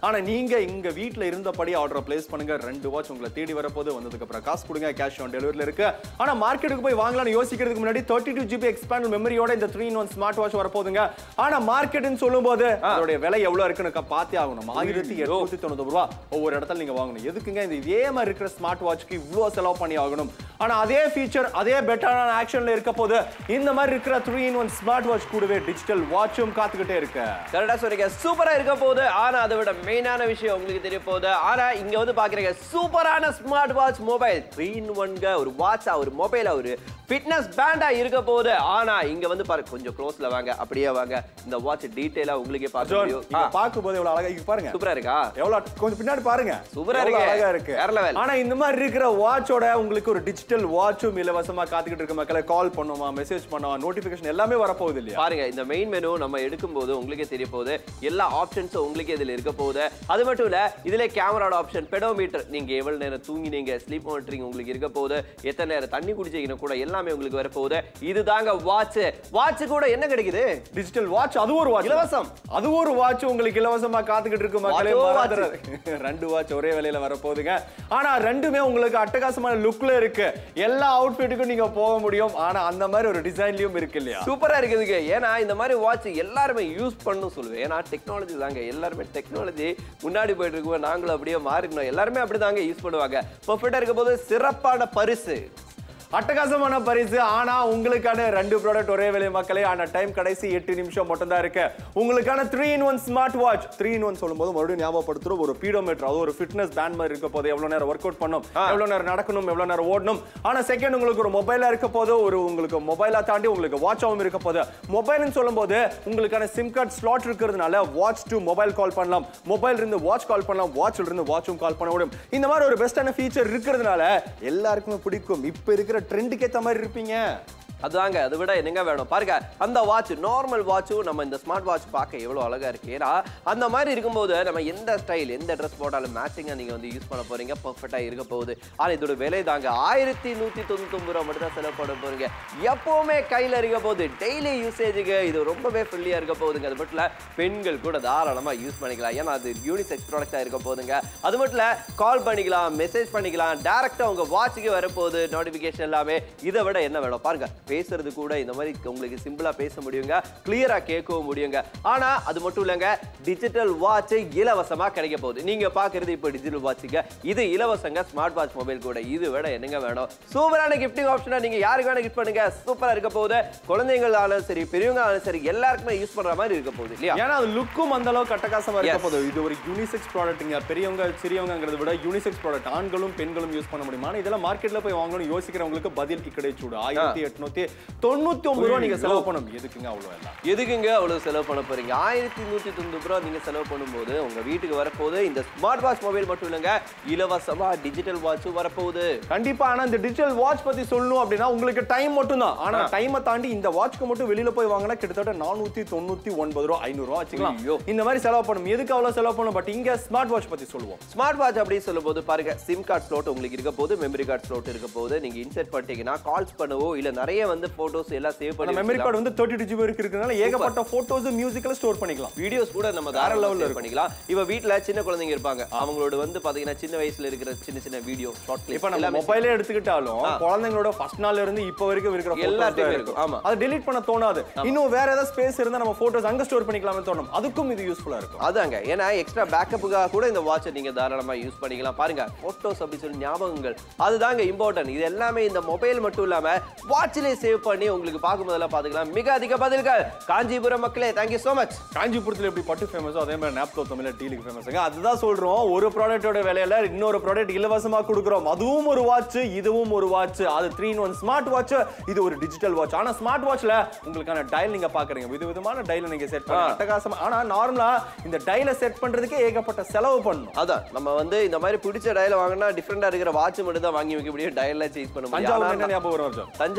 ஆனா நீங்க இங்க வீட்ல இருந்தபடி ஆர்டர் பிளேஸ் பண்ணுங்க ரெண்டு வாட்ச் உங்களை தேடி வரப்போது வந்ததுக்கு அப்புறம் காசு கொடுங்க கேஷ் ஆன் டெலிவரில இருக்கு ஆனா மார்க்கெட்டுக்கு போய் வாங்கலாம்னு யோசிக்கிறதுக்கு முன்னாடி தேர்ட்டி டூ ஜிபி எக்ஸ்பேண்ட் மெமரியோட இந்த த்ரீ ஒன் ஸ்மார்ட் வாட்ச் வரப்போகுதுங்க ஆனா மார்க்கெட்னு சொல்லும்போது அதோட விலை எவ்வளவு இருக்குன்னு க- பார்த்தே ஆகணும் ஆயிரத்தி எட்நூத்தி தொண்ணூத்தி ரூபா ஒவ்வொரு இடத்துல நீங்க வாங்கணும் எதுக்குங்க இந்த இதே மாதிரி இருக்கிற ஸ்மார்ட் வாட்ச்க்கு இவ்வளவு செலவு பண்ணி ஆகணும் ஆனா அதே ஃபீச்சர் அதே பெட்டரான ஆக்ஷன்ல இருக்க போது இந்த மாதிரி இருக்கிற three in one smart watch கூடவே டிஜிட்டல் வாட்சும் காத்துக்கிட்டே இருக்கு கரெக்டா சொன்னீங்க சூப்பரா இருக்க போகுது ஆனா அதை விட மெயினான விஷயம் உங்களுக்கு தெரிய போகுது ஆனா இங்க வந்து பாக்குறீங்க சூப்பரான smart watch mobile three in ஒன்க ஒரு வாட்சா ஒரு மொபைலா ஒரு ஃபிட்னஸ் பேண்டா இருக்க போகுது ஆனா இங்க வந்து பாருங்க கொஞ்சம் க்ளோஸ்ல வாங்க அப்படியே வாங்க இந்த வாட்ச் டீடைலா உங்களுக்கே பார்க்க ஜோன் முடியும் இங்க பார்க்கும்போது எவ்வளவு அழகா இங்க பாருங்க சூப்பரா இருக்கா எவ்வளவு கொஞ்சம் பின்னாடி பாருங்க சூப்பரா எவ்வளவு இருக்கு. அழகா இருக்கு வேற level. ஆனா இந்த மாதிரி இருக்கிற வாட்சோட உங்களுக்கு ஒரு டிஜிட்டல் வாட்சும் இலவசமா காத்துக்கிட்டு இருக்க மக்களை கால் பண்ணுமா மெசேஜ் பண்ணுமா நோட்டிபிகேஷன் எல்லாமே வரப்போகுது இல்லையா பாருங்க இந்த மெயின் மெனு நம்ம எடுக்கும் போது உங்களுக்கே தெரிய போகுது எல்லா ஆப்ஷன்ஸும் உங்களுக்கே இதுல இருக்க போகுது அது மட்டும் இல்ல இதுல கேமராட ஆப்ஷன் பெடோமீட்டர் நீங்க எவ்வளவு நேரம் தூங்கினீங்க ஸ்லீப் மானிட்டரிங் உங்களுக்கு இருக்க போகுது எத்தனை நேரம் தண்ணி குடிச்சீங்கன்னு கூட எல்லாமே உங்களுக்கு வர போகுது இதுதாங்க வாட்ச் வாட்ச் கூட என்ன கிடைக்குது டிஜிட்டல் வாட்ச் அது ஒரு வாட்ச் இலவசம். அது ஒரு வாட்ச் உங்களுக்கு இலவசமா காத்துக்கிட்டு இருக்கு மக்களே Watch ஓ மறந்துடாதீங்க. ரெண்டு வாட்ச் ஒரே விலையில வரப்போகுதுங்க ஆனா ரெண்டுமே உங்களுக்கு அட்டகாசமான லுக்ல இருக்கு எல்லா அவுட்ஃபிட்டுக்கும் நீங்க போக முடியும் ஆனா அந்த மாதிரி ஒரு டிசைன்லயும் இருக்கு இல்லையா சூப்பரா இருக்குதுங்க ஏன்னா இந்த மாதிரி வாட்ச் எல்லாருமே யூஸ் பண்ணணும் சொல்லுவேன் ஏன்னா டெக்னாலஜி தாங்க எல்லாருமே டெக்னாலஜி முன்னாடி போயிட்டு இருக்கும்போது நாங்களும் அப்படியே மாறிக்கணும் எல்லாருமே அப்படிதாங்க யூஸ் பண்ணுவாங்க பர்ஃபெக்டா இருக்க போது சிறப்பான பரிசு அட்டகாசமான பரிசு ஆனா உங்களுக்கான ரெண்டு ப்ராடக்ட் ஒரே விலை மக்களே ஆனா டைம் கடைசி எட்டு நிமிஷம் மட்டும் தான் இருக்கு உங்களுக்கான three in one smart watch three in one சொல்லும்போது மறுபடியும் ஞாபகப்படுத்துறோம் ஒரு பீடோமீட்டர் அது ஒரு ஃபிட்னஸ் பேண்ட் மாதிரி இருக்க போது எவ்வளவு நேரம் ஒர்க் அவுட் பண்ணும் எவ்வளவு நேரம் நடக்கணும் எவ்வளவு நேரம் ஓடணும் ஆனா செகண்ட் உங்களுக்கு ஒரு மொபைலா இருக்க போது ஒரு உங்களுக்கு மொபைலா தாண்டி உங்களுக்கு வாட்சாவும் இருக்க போது மொபைல்னு சொல்லும்போது உங்களுக்கான சிம் கார்டு ஸ்லாட் இருக்கிறதுனால வாட்ச் டு மொபைல் கால் பண்ணலாம் மொபைல் இருந்து வாட்ச் கால் பண்ணலாம் வாட்ச்ல இருந்து வாட்சும் கால் பண்ண முடியும் இந்த மாதிரி ஒரு பெஸ்டான ஃபீச்சர் இருக்கிறதுனால எல்லாருக்குமே பிடிக்கும் இப்ப இருக்கிற ட்ரெண்டுக்கு ஏத்த மாதிரி இருப்பீங்க அதாங்க அதை விட என்னங்க வேணும் பாருங்க அந்த வாட்ச் நார்மல் வாட்சும் நம்ம இந்த ஸ்மார்ட் வாட்ச் பார்க்க எவ்வளவு அழகா இருக்கு ஏன்னா அந்த மாதிரி இருக்கும்போது நம்ம எந்த ஸ்டைல் எந்த ட்ரெஸ் போட்டாலும் மேட்சிங்கா நீங்க வந்து யூஸ் பண்ண போறீங்க பர்ஃபெக்டா இருக்க போகுது ஆனா இதோட விலை தாங்க ஆயிரத்தி நூத்தி தொண்ணூத்தி ஒன்பது ரூபா மட்டும் தான் செலவு பண்ண போறீங்க எப்பவுமே கையில இருக்க போகுது டெய்லி யூசேஜுக்கு இது ரொம்பவே ஃப்ரெண்ட்லியா இருக்க போகுதுங்க அது மட்டும் இல்ல பெண்கள் கூட தாராளமா யூஸ் பண்ணிக்கலாம் ஏன்னா அது யூனிசெக்ஸ் ப்ராடக்டா இருக்க போகுதுங்க அது மட்டும் இல்ல கால் பண்ணிக்கலாம் மெசேஜ் பண்ணிக்கலாம் டேரக்டா உங்க வாட்சுக்கு வரப்போகுது நோட்டிபிகேஷன் எல்லாமே இதை விட என்ன வேணும் பாருங்க பேசுறது கூட இந்த மாதிரி உங்களுக்கு சிம்பிளா பேச முடியுங்க கிளியரா கேட்கவும் முடியுங்க ஆனா அது மட்டும் இல்லைங்க டிஜிட்டல் வாட்ச் இலவசமா கிடைக்க போகுது நீங்க பாக்குறது இப்போ டிஜிட்டல் வாட்சுங்க இது இலவசங்க ஸ்மார்ட் வாட்ச் மொபைல் கூட இது விட என்னங்க வேணும் சூப்பரான கிஃப்டிங் ஆப்ஷனா நீங்க யாருக்கு வேணா கிஃப்ட் பண்ணுங்க சூப்பரா இருக்க போகுது குழந்தைங்களாலும் சரி பெரியவங்களாலும் சரி எல்லாருக்குமே யூஸ் பண்ற மாதிரி இருக்க போகுது இல்லையா ஏன்னா அது லுக்கும் அந்த அளவுக்கு அட்டகாசமா இருக்க Yes. போது இது ஒரு யூனிசெக்ஸ் ப்ராடக்ட்ங்க பெரியவங்க சிறியவங்கிறத விட யூனிசெக்ஸ் ப்ராடக்ட் ஆண்களும் பெண்களும் யூஸ் பண்ண முடியுமா ஆனா இதெல்லாம் மார்க்கெட்ல போய் வாங்கணும் யோசிக்கிறவங்களுக்கு பதில் கிடைச்சூடு ஆயிரத்தி எட்நூத்தி தொண்ணூத்தி ஒன்பது ரூபா நீங்க செலவு பண்ணணும் எதுக்குங்க அவ்வளவு எல்லாம் எதுக்குங்க அவ்வளவு செலவு பண்ண போறீங்க ஆயிரத்தி நூத்தி தொண்ணூறு ரூபா நீங்க செலவு பண்ணும்போது உங்க வீட்டுக்கு வரப்போகுது இந்த ஸ்மார்ட் வாட்ச் மொபைல் மட்டும் இல்லைங்க இலவசமா டிஜிட்டல் வாட்சும் வரப்போகுது கண்டிப்பா ஆனா இந்த டிஜிட்டல் வாட்ச் பத்தி சொல்லணும் அப்படின்னா உங்களுக்கு டைம் மட்டும் தான் ஆனா டைமை தாண்டி இந்த வாட்ச்க்கு மட்டும் வெளியில போய் வாங்கினா கிட்டத்தட்ட நானூத்தி தொண்ணூத்தி ஒன்பது ரூபா ஐநூறு ரூபா வச்சுக்கலாம் ஐயோ. இந்த மாதிரி செலவு பண்ணும் எதுக்கு அவ்வளவு செலவு பண்ணும் பட் இங்க ஸ்மார்ட் வாட்ச் பத்தி சொல்லுவோம் ஸ்மார்ட் வாட்ச் அப்படின்னு சொல்லும்போது பாருங்க சிம் கார்டு ஸ்லோட் உங்களுக்கு இருக்க போது மெமரி கார்டு ஸ்லோட் இருக்க போது நீங்க இன்சர்ட் பண்ணிட்டீங்கன்னா கால்ஸ் பண்ணவோ இல்ல நிறைய வந்து போட்டோஸ் எல்லாம் சேவ் பண்ணி மெமரி கார்டு வந்து தேர்ட்டி டூ ஜிபி வரைக்கும் இருக்கிறதுனால ஏகப்பட்ட போட்டோஸ் மியூசிக்கல ஸ்டோர் பண்ணிக்கலாம் வீடியோஸ் கூட நம்ம வேற லெவல்ல பண்ணிக்கலாம் இவ வீட்ல சின்ன குழந்தைங்க இருப்பாங்க அவங்களோட வந்து பாத்தீங்கன்னா சின்ன வயசுல இருக்கிற சின்ன சின்ன வீடியோ ஷார்ட் இப்ப கிளிப் நம்ம மொபைலே எடுத்துக்கிட்டாலும் குழந்தைங்களோட ஃபர்ஸ்ட் நாள்ல இருந்து இப்ப வரைக்கும் இருக்கிற photos எல்லாத்தையும் தான் இருக்கும். இருக்கும் ஆமா. அது delete பண்ண தோணாது இன்னும் வேற ஏதாவது ஸ்பேஸ் இருந்தா நம்ம போட்டோஸ் அங்க ஸ்டோர் பண்ணிக்கலாம்னு தோணும் அதுக்கும் இது யூஸ்ஃபுல்லா இருக்கும் அதாங்க ஏன்னா எக்ஸ்ட்ரா பேக்கப்புக்காக கூட இந்த வாட்சை நீங்க தாராளமா யூஸ் பண்ணிக்கலாம் பாருங்க போட்டோஸ் அப்படி சொல்லி ஞாபகங்கள் அதுதாங்க இம்பார்ட்டன்ட் இது எல்லாமே இந்த மொபைல் மட்டும் இல்லாம வாட்சிலே சேவ் பண்ணி உங்களுக்கு பார்க்கும்போதெல்லாம் பாத்துக்கலாம் மிக அதிக பதில்கள் காஞ்சிபுரம் மக்களே தேங்க்யூ so மச் காஞ்சிபுரத்துல எப்படி பட்டு ஃபேமஸோ அதே மாதிரி நாப்தோ தமிழ்ல டீலுக்கு ஃபேமஸுங்க அதுதான் சொல்றோம் ஒரு ப்ராடக்ட்டோட விலையில இன்னொரு ப்ராடக்ட் இலவசமா கொடுக்குறோம் அதுவும் ஒரு வாட்ச் இதுவும் ஒரு வாட்ச் அது three in one smart watch இது ஒரு டிஜிட்டல் வாட்ச் ஆனா ஸ்மார்ட் வாட்ச்ல உங்களுக்கான டயல் நீங்க பாக்குறீங்க வித விதமான டயல் நீங்க செட் பண்ணி அட்டகாசமா ஆனா நார்மலா இந்த டயலை செட் பண்றதுக்கே ஏகப்பட்ட செலவு பண்ணணும் அதான் நம்ம வந்து இந்த மாதிரி பிடிச்ச டயல வாங்கினா டிஃப்ரெண்டா இருக்கிற வாட்ச் மட்டும் தான் வாங்கி வைக்க முடியும் டயல்ல சேஞ்ச் பண்ண முடியும் தஞ்சாவூர் ஆனா என்ன ஞாபகம் வரும் அர்ஜுன் தஞ்சாவூர் அப்படின்னு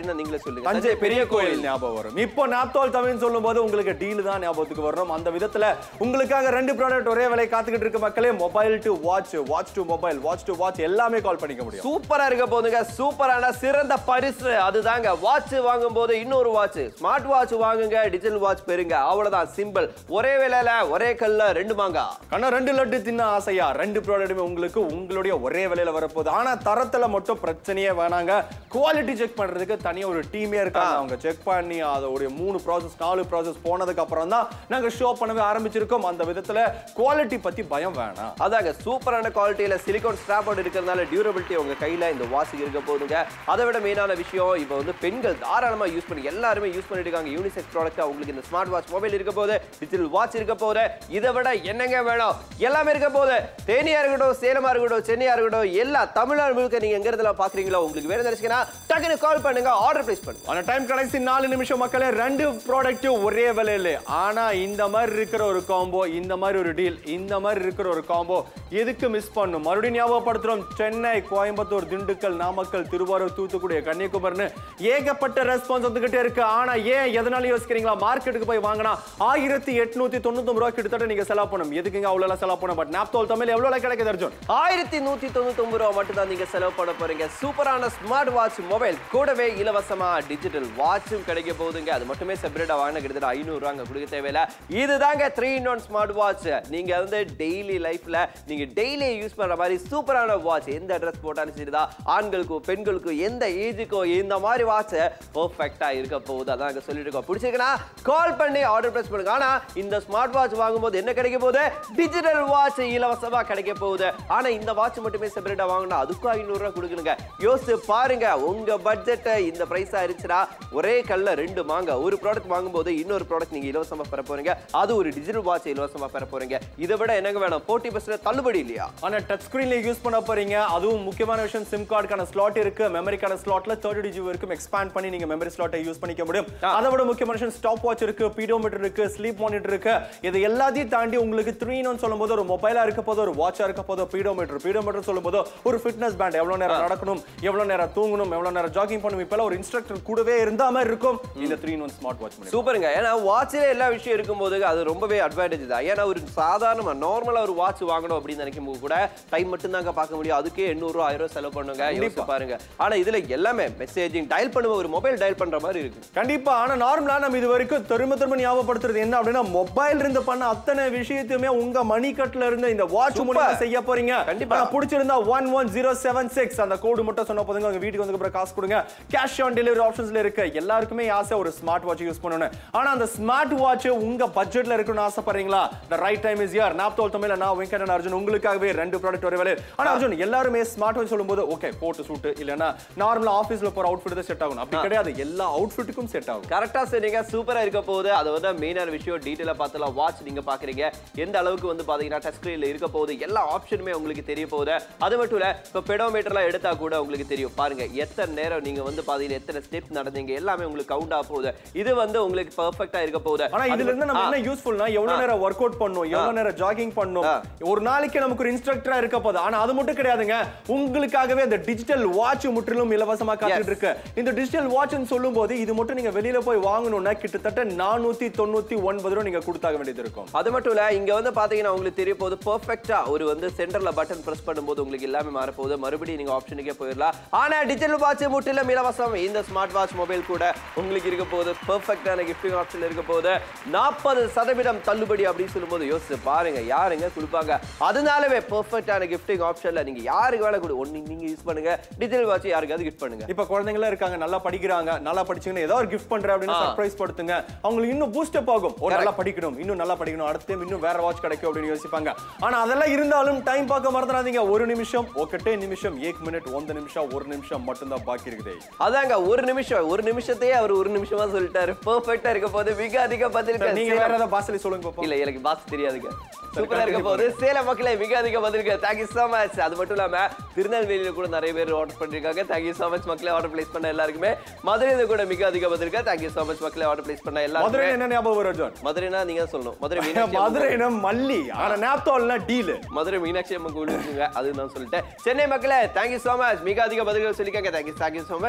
அப்படின்னா நீங்களே சொல்லுங்க தஞ்சை பெரிய கோயில் ஞாபகம் வரும் இப்போ நாப்தோல் தமிழ் சொல்லும்போது உங்களுக்கு டீல் தான் ஞாபகத்துக்கு வரும் அந்த விதத்துல உங்களுக்காக ரெண்டு ப்ராடக்ட் ஒரே விலை காத்துக்கிட்டு இருக்க மக்களே mobile to watch watch to mobile watch to watch எல்லாமே கால் பண்ணிக்க முடியும் சூப்பரா இருக்க போதுங்க சூப்பரான சிறந்த பரிசு அதுதாங்க வாட்ச் வாங்கும் போது இன்னொரு வாட்ச் ஸ்மார்ட் வாட்ச் வாங்குங்க டிஜிட்டல் வாட்ச் பெறுங்க அவ்வளவுதான் சிம்பிள் ஒரே விலையில ஒரே கல்ல ரெண்டு மாங்கா ஆனா ரெண்டு லட்டு தின்ன ஆசையா ரெண்டு ப்ராடக்ட்டுமே உங்களுக்கு உங்களுடைய ஒரே விலையில வரப்போகுது ஆனா தரத்துல மட்டும் பிரச்சனையே வேணாங்க குவாலிட்டி செக் பண்றதுக்கு தனியா ஒரு டீமே இருக்காங்க அவங்க செக் பண்ணி அதோடைய மூணு ப்ராசஸ் நாலு ப்ராசஸ் போனதுக்கு அப்புறம் தான் நாங்க ஷோ பண்ணவே ஆரம்பிச்சிருக்கோம் அந்த விதத்துல குவாலிட்டி பத்தி பயம் வேணாம் அதாங்க சூப்பரான குவாலிட்டியில சிலிகான் ஸ்ட்ராப் அவுட் இருக்கிறதுனால டியூரபிலிட்டி உங்க கையில இந்த வாட்ச் இருக்க போதுங்க அதை விட மெயினான விஷயம் இப்போ வந்து பெண்கள் தாராளமா யூஸ் பண்ணி எல்லாருமே யூஸ் பண்ணிட்டு இருக்காங்க யூனிசெக்ஸ் ப்ராடக்ட் உங்களுக்கு இந்த ஸ்மார்ட் வாட்ச் மொபைல் இருக்க போது டிஜிட்டல் வாட்ச் இருக்க போது இதை விட என்னங்க வேணும் எல்லாமே இருக்க போது தேனியா இருக்கட்டும் சேலமா இருக்கட்டும் சென்னையா இருக்கட்டும் எல்லா தமிழ்நாடு முழுக்க நீங்க எங்க இடத்துல பாக்குறீங்களோ உங்களுக்கு வேணும் நினைச்சீங்கன்னா டக்குனு கால் பண்ணுங்க ஆர்டர் பிளேஸ் பண்ணுங்க ஆனா டைம் கடைசி நாலு நிமிஷம் மக்களே ரெண்டு ப்ராடக்ட் ஒரே விலையில ஆனா இந்த மாதிரி இருக்கிற ஒரு காம்போ இந்த மாதிரி ஒரு டீல் இந்த மாதிரி இருக்கிற ஒரு காம்போ எதுக்கு மிஸ் பண்ணும் மறுபடியும் ஞாபகப்படுத்துறோம் சென்னை கோயம்புத்தூர் திண்டுக்கல் நாமக்கல் திருவாரூர் தூத்துக்குடி கன்னியாகுமரின்னு ஏகப்பட்ட ரெஸ்பான்ஸ் வந்துகிட்டே இருக்கு ஆனா ஏன் எதனால யோசிக்கிறீங்களா மார்க்கெட்டுக்கு போய் வாங்கினா ஆயிரத்தி எட்நூத்தி தொண்ணூத்தி ரூபாய் கிட்டத்தட்ட நீங்க செலவு பண்ணும் எதுக்குங்க அவ்வளவு எல்லாம் செலவு பண்ணும் பட் நாப்தோல் தமிழ் எவ்வளவு கிடைக்குது அர்ஜுன் ஆயிரத்தி நூத்தி தொண்ணூத்தி ஒன்பது ரூபா மட்டும் தான் நீங்க செலவு பண்ண போறீங்க சூப்பரான ஸ்மார்ட் வாட்ச் மொபைல் கூடவே இலவசமா டிஜிட்டல் வாட்சும் கிடைக்க போகுதுங்க அது மட்டுமே செப்பரேட்டா வாங்கின கிட்டத்தட்ட ஐநூறு ரூபாங்க கொடுக்க தேவையில்ல இதுதாங்க three in one smart watch நீங்க வந்து டெய்லி லைஃப்ல நீங்க டெய்லி யூஸ் பண்ற மாதிரி சூப்பரான வாட்ச் எந்த அட்ரஸ் போட்டாலும் சரிதான் ஆண்களுக்கும் பெண்களுக்கும் எந்த ஏஜுக்கோ இந்த மாதிரி வாட்ச் பெர்ஃபெக்ட்டா இருக்க போகுது அதான் அங்க சொல்லிட்டு இருக்கோம் பிடிச்சிருக்குன்னா கால் பண்ணி ஆர்டர் பிளேஸ் பண்ணுங்க ஆனா இந்த ஸ்மார்ட் வாட்ச் வாங்கும்போது என்ன கிடைக்க போகுது டிஜிட்டல் வாட்ச் இலவசமா கிடைக்க போகுது ஆனா இந்த வாட்ச் மட்டுமே செப்பரேட்டா வாங்கினா அதுக்கும் ஐநூறு ரூபாய் கொடுக்கணுங்க யோசிச்சு பாருங்க உங்க பட்ஜெட் இந்த பிரைஸா இருந்துச்சுன்னா ஒரே கல்ல ரெண்டு வாங்க ஒரு ப்ராடக்ட் வாங்கும்போது இன்னொரு ப்ராடக்ட் நீங்க இலவசமா பெற போறீங்க அது ஒரு டிஜிட்டல் வாட்ச் இலவசமா பெற போறீங்க இதை விட என்னங்க வேணும் போர்ட்டி பர்சன்ட் தள்ளுபடி இல்லையா ஆனா டச் ஸ்கிரீன்ல யூஸ் பண்ண போறீங்க அதுவும் முக்கியமான விஷயம் சிம் கார்டுக்கான ஸ்லாட் இருக்கு மெமரிக்கான ஸ்லாட்ல தேர்ட்டி டிஜி வரைக்கும் எக்ஸ்பேண்ட் பண்ணி நீங்க மெமரி ஸ்லாட்டை யூஸ் பண்ணிக்க முடியும் ஆ. அதை விட முக்கியமான விஷயம் ஸ்டாப் வாட்ச் இருக்கு பீடோமீட்டர் இருக்கு ஸ்லீப் மானிட்டர் இருக்கு இது எல்லாத்தையும் தாண்டி உங்களுக்கு த்ரீ நோன் சொல்லும்போது ஒரு மொபைலா இருக்க போது ஒரு வாட்சா இருக்க போது பீடோமீட்டர் பீடோமீட்டர் சொல்லும்போது ஒரு ஃபிட்னஸ் பேண்ட் எவ்வளவு நேரம் நடக்கணும் எவ்வளவு நேரம் தூங்கணும் எவ்வளவு நேரம் ஜாகிங் பண்ணணும் இப்பெல்லாம் ஒரு இன்ஸ்ட்ரக்டர் கூடவே இருந்தா மாதிரி இருக்கும் இந்த த்ரீ நோன் ஸ்மார்ட் வாட்ச் சூப்பருங்க ஏன்னா வாட்சிலே எல்லா விஷயம் இருக்கும்போது அது ரொம்பவே அட்வான்டேஜ் தான் ஏன்னா ஒரு சாதாரண நார்மலா ஒரு வாட்ச் வாங்கணும் அப்படின்னு நினைக்கும் போது கூட டைம் மட்டும் தாங்க பார்க்க முடியும் அதுக்கே எண்ணூறு ரூபா ஆயிரம் ரூபாய் செலவு பண்ணுங்க யோசிச்சு பாருங்க ஆனா இதுல எல்லாமே மெசேஜிங் டயல் பண்ணுவோம் ஒரு மொபைல் டயல் பண்ற மாதிரி இருக்கு கண்டிப்பா ஆனா நார்மலா நம்ம இது வரைக்கும் திரும்ப திரும்ப ஞாபகப்படுத்துறது என்ன அப்படின்னா மொபைல் இருந்து பண்ண அத்தனை விஷயத்தையுமே உங்க மணி கட்ல இருந்து இந்த வாட்ச் Super. மூலமா செய்ய போறீங்க கண்டிப்பா. ஆனா பிடிச்சிருந்தா one one zero seven six அந்த கோடு மட்டும் சொன்ன போதுங்க உங்க வீட்டுக்கு வந்து அப்புறம் காசு கொடுங்க கேஷ் ஆன் டெலிவரி ஆப்ஷன்ஸ்ல இருக்கு எல்லாருக்குமே ஆசை ஒரு ஸ்மார்ட் வாட்ச் யூஸ் பண்ணணும் ஆனா அந்த ஸ்மார்ட் வாட்ச் உங்க பட்ஜெட்ல இருக்கணும்னு ஆசைப்படுறீங்களா த ரைட் டைம் இஸ் யார் நாப்தோல் தமிழ்ல நான் வெங்கடன் அர்ஜுன் உங்களுக்காகவே ரெண்டு ப்ராடக்ட் ஒரு வேலை ஆனா அர்ஜுன் எல்லாருமே ஸ்மார்ட் வாட்ச் சொல்லும்போது ஓகே போட்டு சூட் இல்லனா நார்மலா ஆபீஸ்ல போற அவுட்ஃபிட் தான் செட் ஆகும் அப்படி கிடையாது எல்லா அவுட்ஃபிட்டுக்கும் செட் ஆகும் கரெக்டா சொன்னீங்க சூப்பரா இருக்க போகுது அது வந்து மெயினான விஷயம் டீட்டெயிலா பார்த்தலாம் வாட்ச் நீங்க பாக்குறீங்க எந்த அளவுக்கு வந்து பாத்தீங்கன்னா டச் ஸ்கிரீன்ல இருக்க போகுது எல்லா ஆப்ஷனுமே உங்களுக்கு தெரிய போகுது அது மட்டும் இல்ல இப்போ பெடோமீட்டர்லாம் எடுத்தா கூட உங்களுக்கு தெரியும் பாருங்க எத்தனை நேரம் நீங்க வந்து பாத்தீங்கன்னா எத்தனை ஸ்டெப் நடந்தீங்க எல்லாமே உங்களுக்கு கவுண்ட் ஆக போகுது இது வந்து உங்களுக்கு பெர்ஃபெக்ட்டா இருக்க போகுது ஆனா இதுல இருந்து நம்ம ஆ. என்ன யூஸ்ஃபுல்னா எவ்வளவு நேரம் ஒர்க் அவுட் பண்ணும் எவ்வளவு நேரம் ஜாகிங் பண்ணும் ஆ. ஒரு நாளைக்கு நமக்கு ஒரு இன்ஸ்ட்ரக்டரா இருக்க போகுது ஆனா அது மட்டும் கிடையாதுங்க உங்களுக்காகவே அந்த டிஜிட்டல் வாட்ச் முற்றிலும் இலவசமா காத்துட்டு Yes. இருக்கு இந்த டிஜிட்டல் வாட்ச்னு சொல்லும்போது இது மட்டும் நீங்க வெளியில போய் வாங்கணும்னா கிட்டத்தட்ட நானூத்தி தொண்ணூத்தி ஒன்பது ரூபா நீங்க கொடுத்தாக வேண்டியது இருக்கும் அது மட்டும் இல்ல இங்க வந்து பாத்தீங்கன்னா உங்களுக்கு தெரிய போகுது பெர்ஃபெக்ட்டா ஒரு வந்து சென்டர்ல பட்டன் பிரஸ் பண்ணும்போது உங்களுக்கு எல்லாமே மாற போகுது மறுபடியும் நீங்க ஆப்ஷனுக்கே போயிடலாம் ஆனா டிஜிட்டல் வாட்ச் முற்றிலும் இலவசம் இந்த ஸ்மார்ட் வாட்ச் மொபைல் கூட உங்களுக்கு இருக்க போகுது பெர்ஃபெக்ட்டான கிஃப்டிங் ஆப்ஷன் இருக்க போகுது நாற்பது சதவீதம் தள்ளுபடி அப்படின்னு சொல்லும்போது யோசிச்சு பாருங்க யாருங்க கொடுப்பாங்க அதனாலவே பெர்ஃபெக்ட்டான கிஃப்டிங் ஆப்ஷன்ல நீங்க யாருக்கு வேலை கொடு ஒன்னு நீங்க யூஸ் பண்ணுங்க டிஜிட்டல் வாட்ச் யாருக்காவது கிஃப்ட் பண்ணுங்க இப்ப குழந்தைங்களா இருக்காங்க நல்லா படிக்கிறாங்க நல்லா படிச்சீங்கன்னா ஏதோ ஒரு கிஃப்ட் பண்றேன் அப்படின்னு ஆ. சர்ப்ரைஸ் படுத்துங்க அவங்களுக்கு இன்னும் பூஸ்டப் ஆகும் ஒரு நல்லா படிக்கணும் இன்னும் நல்லா படிக்கணும் அடுத்த time இன்னும் வேற வாட்ச் கிடைக்கும் அப்படின்னு யோசிப்பாங்க ஆனா அதெல்லாம் இருந்தாலும் டைம் பார்க்க மறந்துடாதீங்க ஒரு நிமிஷம் ஒக்கட்டே நிமிஷம் ஏக் மினிட் ஒந்த நிமிஷம் ஒரு நிமிஷம் மட்டும்தான் பாக்கி இருக்குது அதாங்க ஒரு நிமிஷம் ஒரு நிமிஷத்தையே அவர் ஒரு நிமிஷமா சொல்லிட்டாரு பெர்ஃபெக்ட்டா இருக்க போது மிக அதிக பதிலுக்கு நீங்க சேலம் வேற ஏதாவது பாசலி சொல்லுங்க பாப்போம் இல்ல எனக்கு பாஸ் தெரியாதுங்க சூப்பரா இருக்க போது சேலம் மக்களே மிக அதிக வந்திருக்கு தேங்க்யூ so மச் அது மட்டும் இல்லாம திருநெல்வேலியில கூட நிறைய பேர் ஆர்டர் பண்ணிருக்காங்க தேங்க்யூ so மச் மக்களே ஆர்டர் பிளேஸ் பண்ண எல்லாருக்குமே மதுரையில கூட மிக அதிக வந்திருக்கு தேங்க்யூ so மச் மக்களே ஆர்டர் பிளேஸ் பண்ண மதுரை எல்லாருமே என்ன ஞாபகம் வரும் ஜான் மதுரைனா நீங்க தான் சொல்லணும் மதுரை மீனாட்சி அம்மன் மதுரைனா மல்லி ஆனா நாப்தோல்னா டீல் மதுரை மீனாட்சி அம்மன் கோவில் இருக்குங்க அது நான் சொல்லிட்டேன் சென்னை மக்களே தேங்க்யூ so மச் மிக அதிக பதில்கள் சொல்லிக்காங்க thank you thank you so much Erode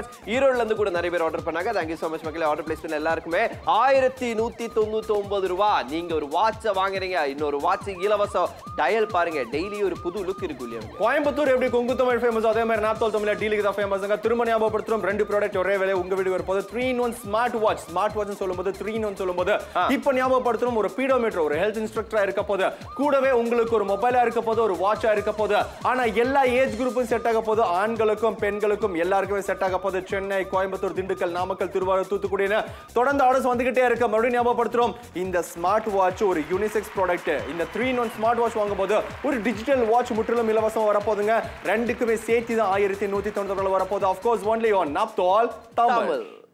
ஈரோட்ல இருந்து கூட நிறைய பேர் ஆர்டர் பண்ணாங்க தேங்க்யூ so மச் மக்களே ஆர்டர் பிளேஸ் பண்ண எல்லாருக்குமே ஆயிரத்தி நூத்தி தொண்ணூத்தி ஒன்பது ரூபா நீங்க ஒரு வாட்சை வாங்குறீங்க இன்னொரு வாட்ச் இலவசம் டயல் பாருங்க டெய்லி ஒரு புது லுக் இருக்கு இல்லையா கோயம்புத்தூர் எப்படி கொங்கு தமிழ் ஃபேமஸ் அதே மாதிரி நாப்தோல் தமிழ் டீலுக்கு தான் ஃபேமஸ் திரும்ப ஞாபகப்படுத்துறோம் ரெண்டு ப்ராடக்ட் ஒரே வேலை உங்க வீடு வரப்போது three in one smart watch smart watch சொல்லும்போது த்ரீ இன் ஒன் சொல்லும்போது இப்போ ஞாபகப்படுத்துறோம் ஒரு பீடோமீட்டர் ஒரு ஹெல்த் இன்ஸ்ட்ரக்டரா இருக்க போது கூடவே உங்களுக்கு ஒரு மொபைலா இருக்க போது ஒரு வாட்சா இருக்க போது ஆனா எல்லா ஏஜ் குரூப்பும் செட் ஆக போது ஆண்களுக்கும் பெண்களுக்கும் எல்லாருக்குமே செட் ஆக போது சென்னை கோயம்புத்தூர் திண்டுக்கல் நாமக்கல் திருவாரூர் தூத்துக்குடின்னு தொடர்ந்து ஆர்டர்ஸ் வந்துகிட்டே இருக்க மறுபடியும் ஞாபகப்படுத்துறோம் இந்த ஸ்மார்ட் வாட்ச் ஒரு யூனிசெக்ஸ் ப்ராடக்ட் இந்த three in one smart watch வாங்கும்போது ஒரு டிஜிட்டல் வாட்ச் முற்றிலும் இலவசம் வரப்போகுதுங்க ரெண்டுக்குமே சேர்த்து தான் ஆயிரத்தி நூத்தி தொண்ணூத்தி வரப்போகுது of course only on Naaptol Tamil Tamil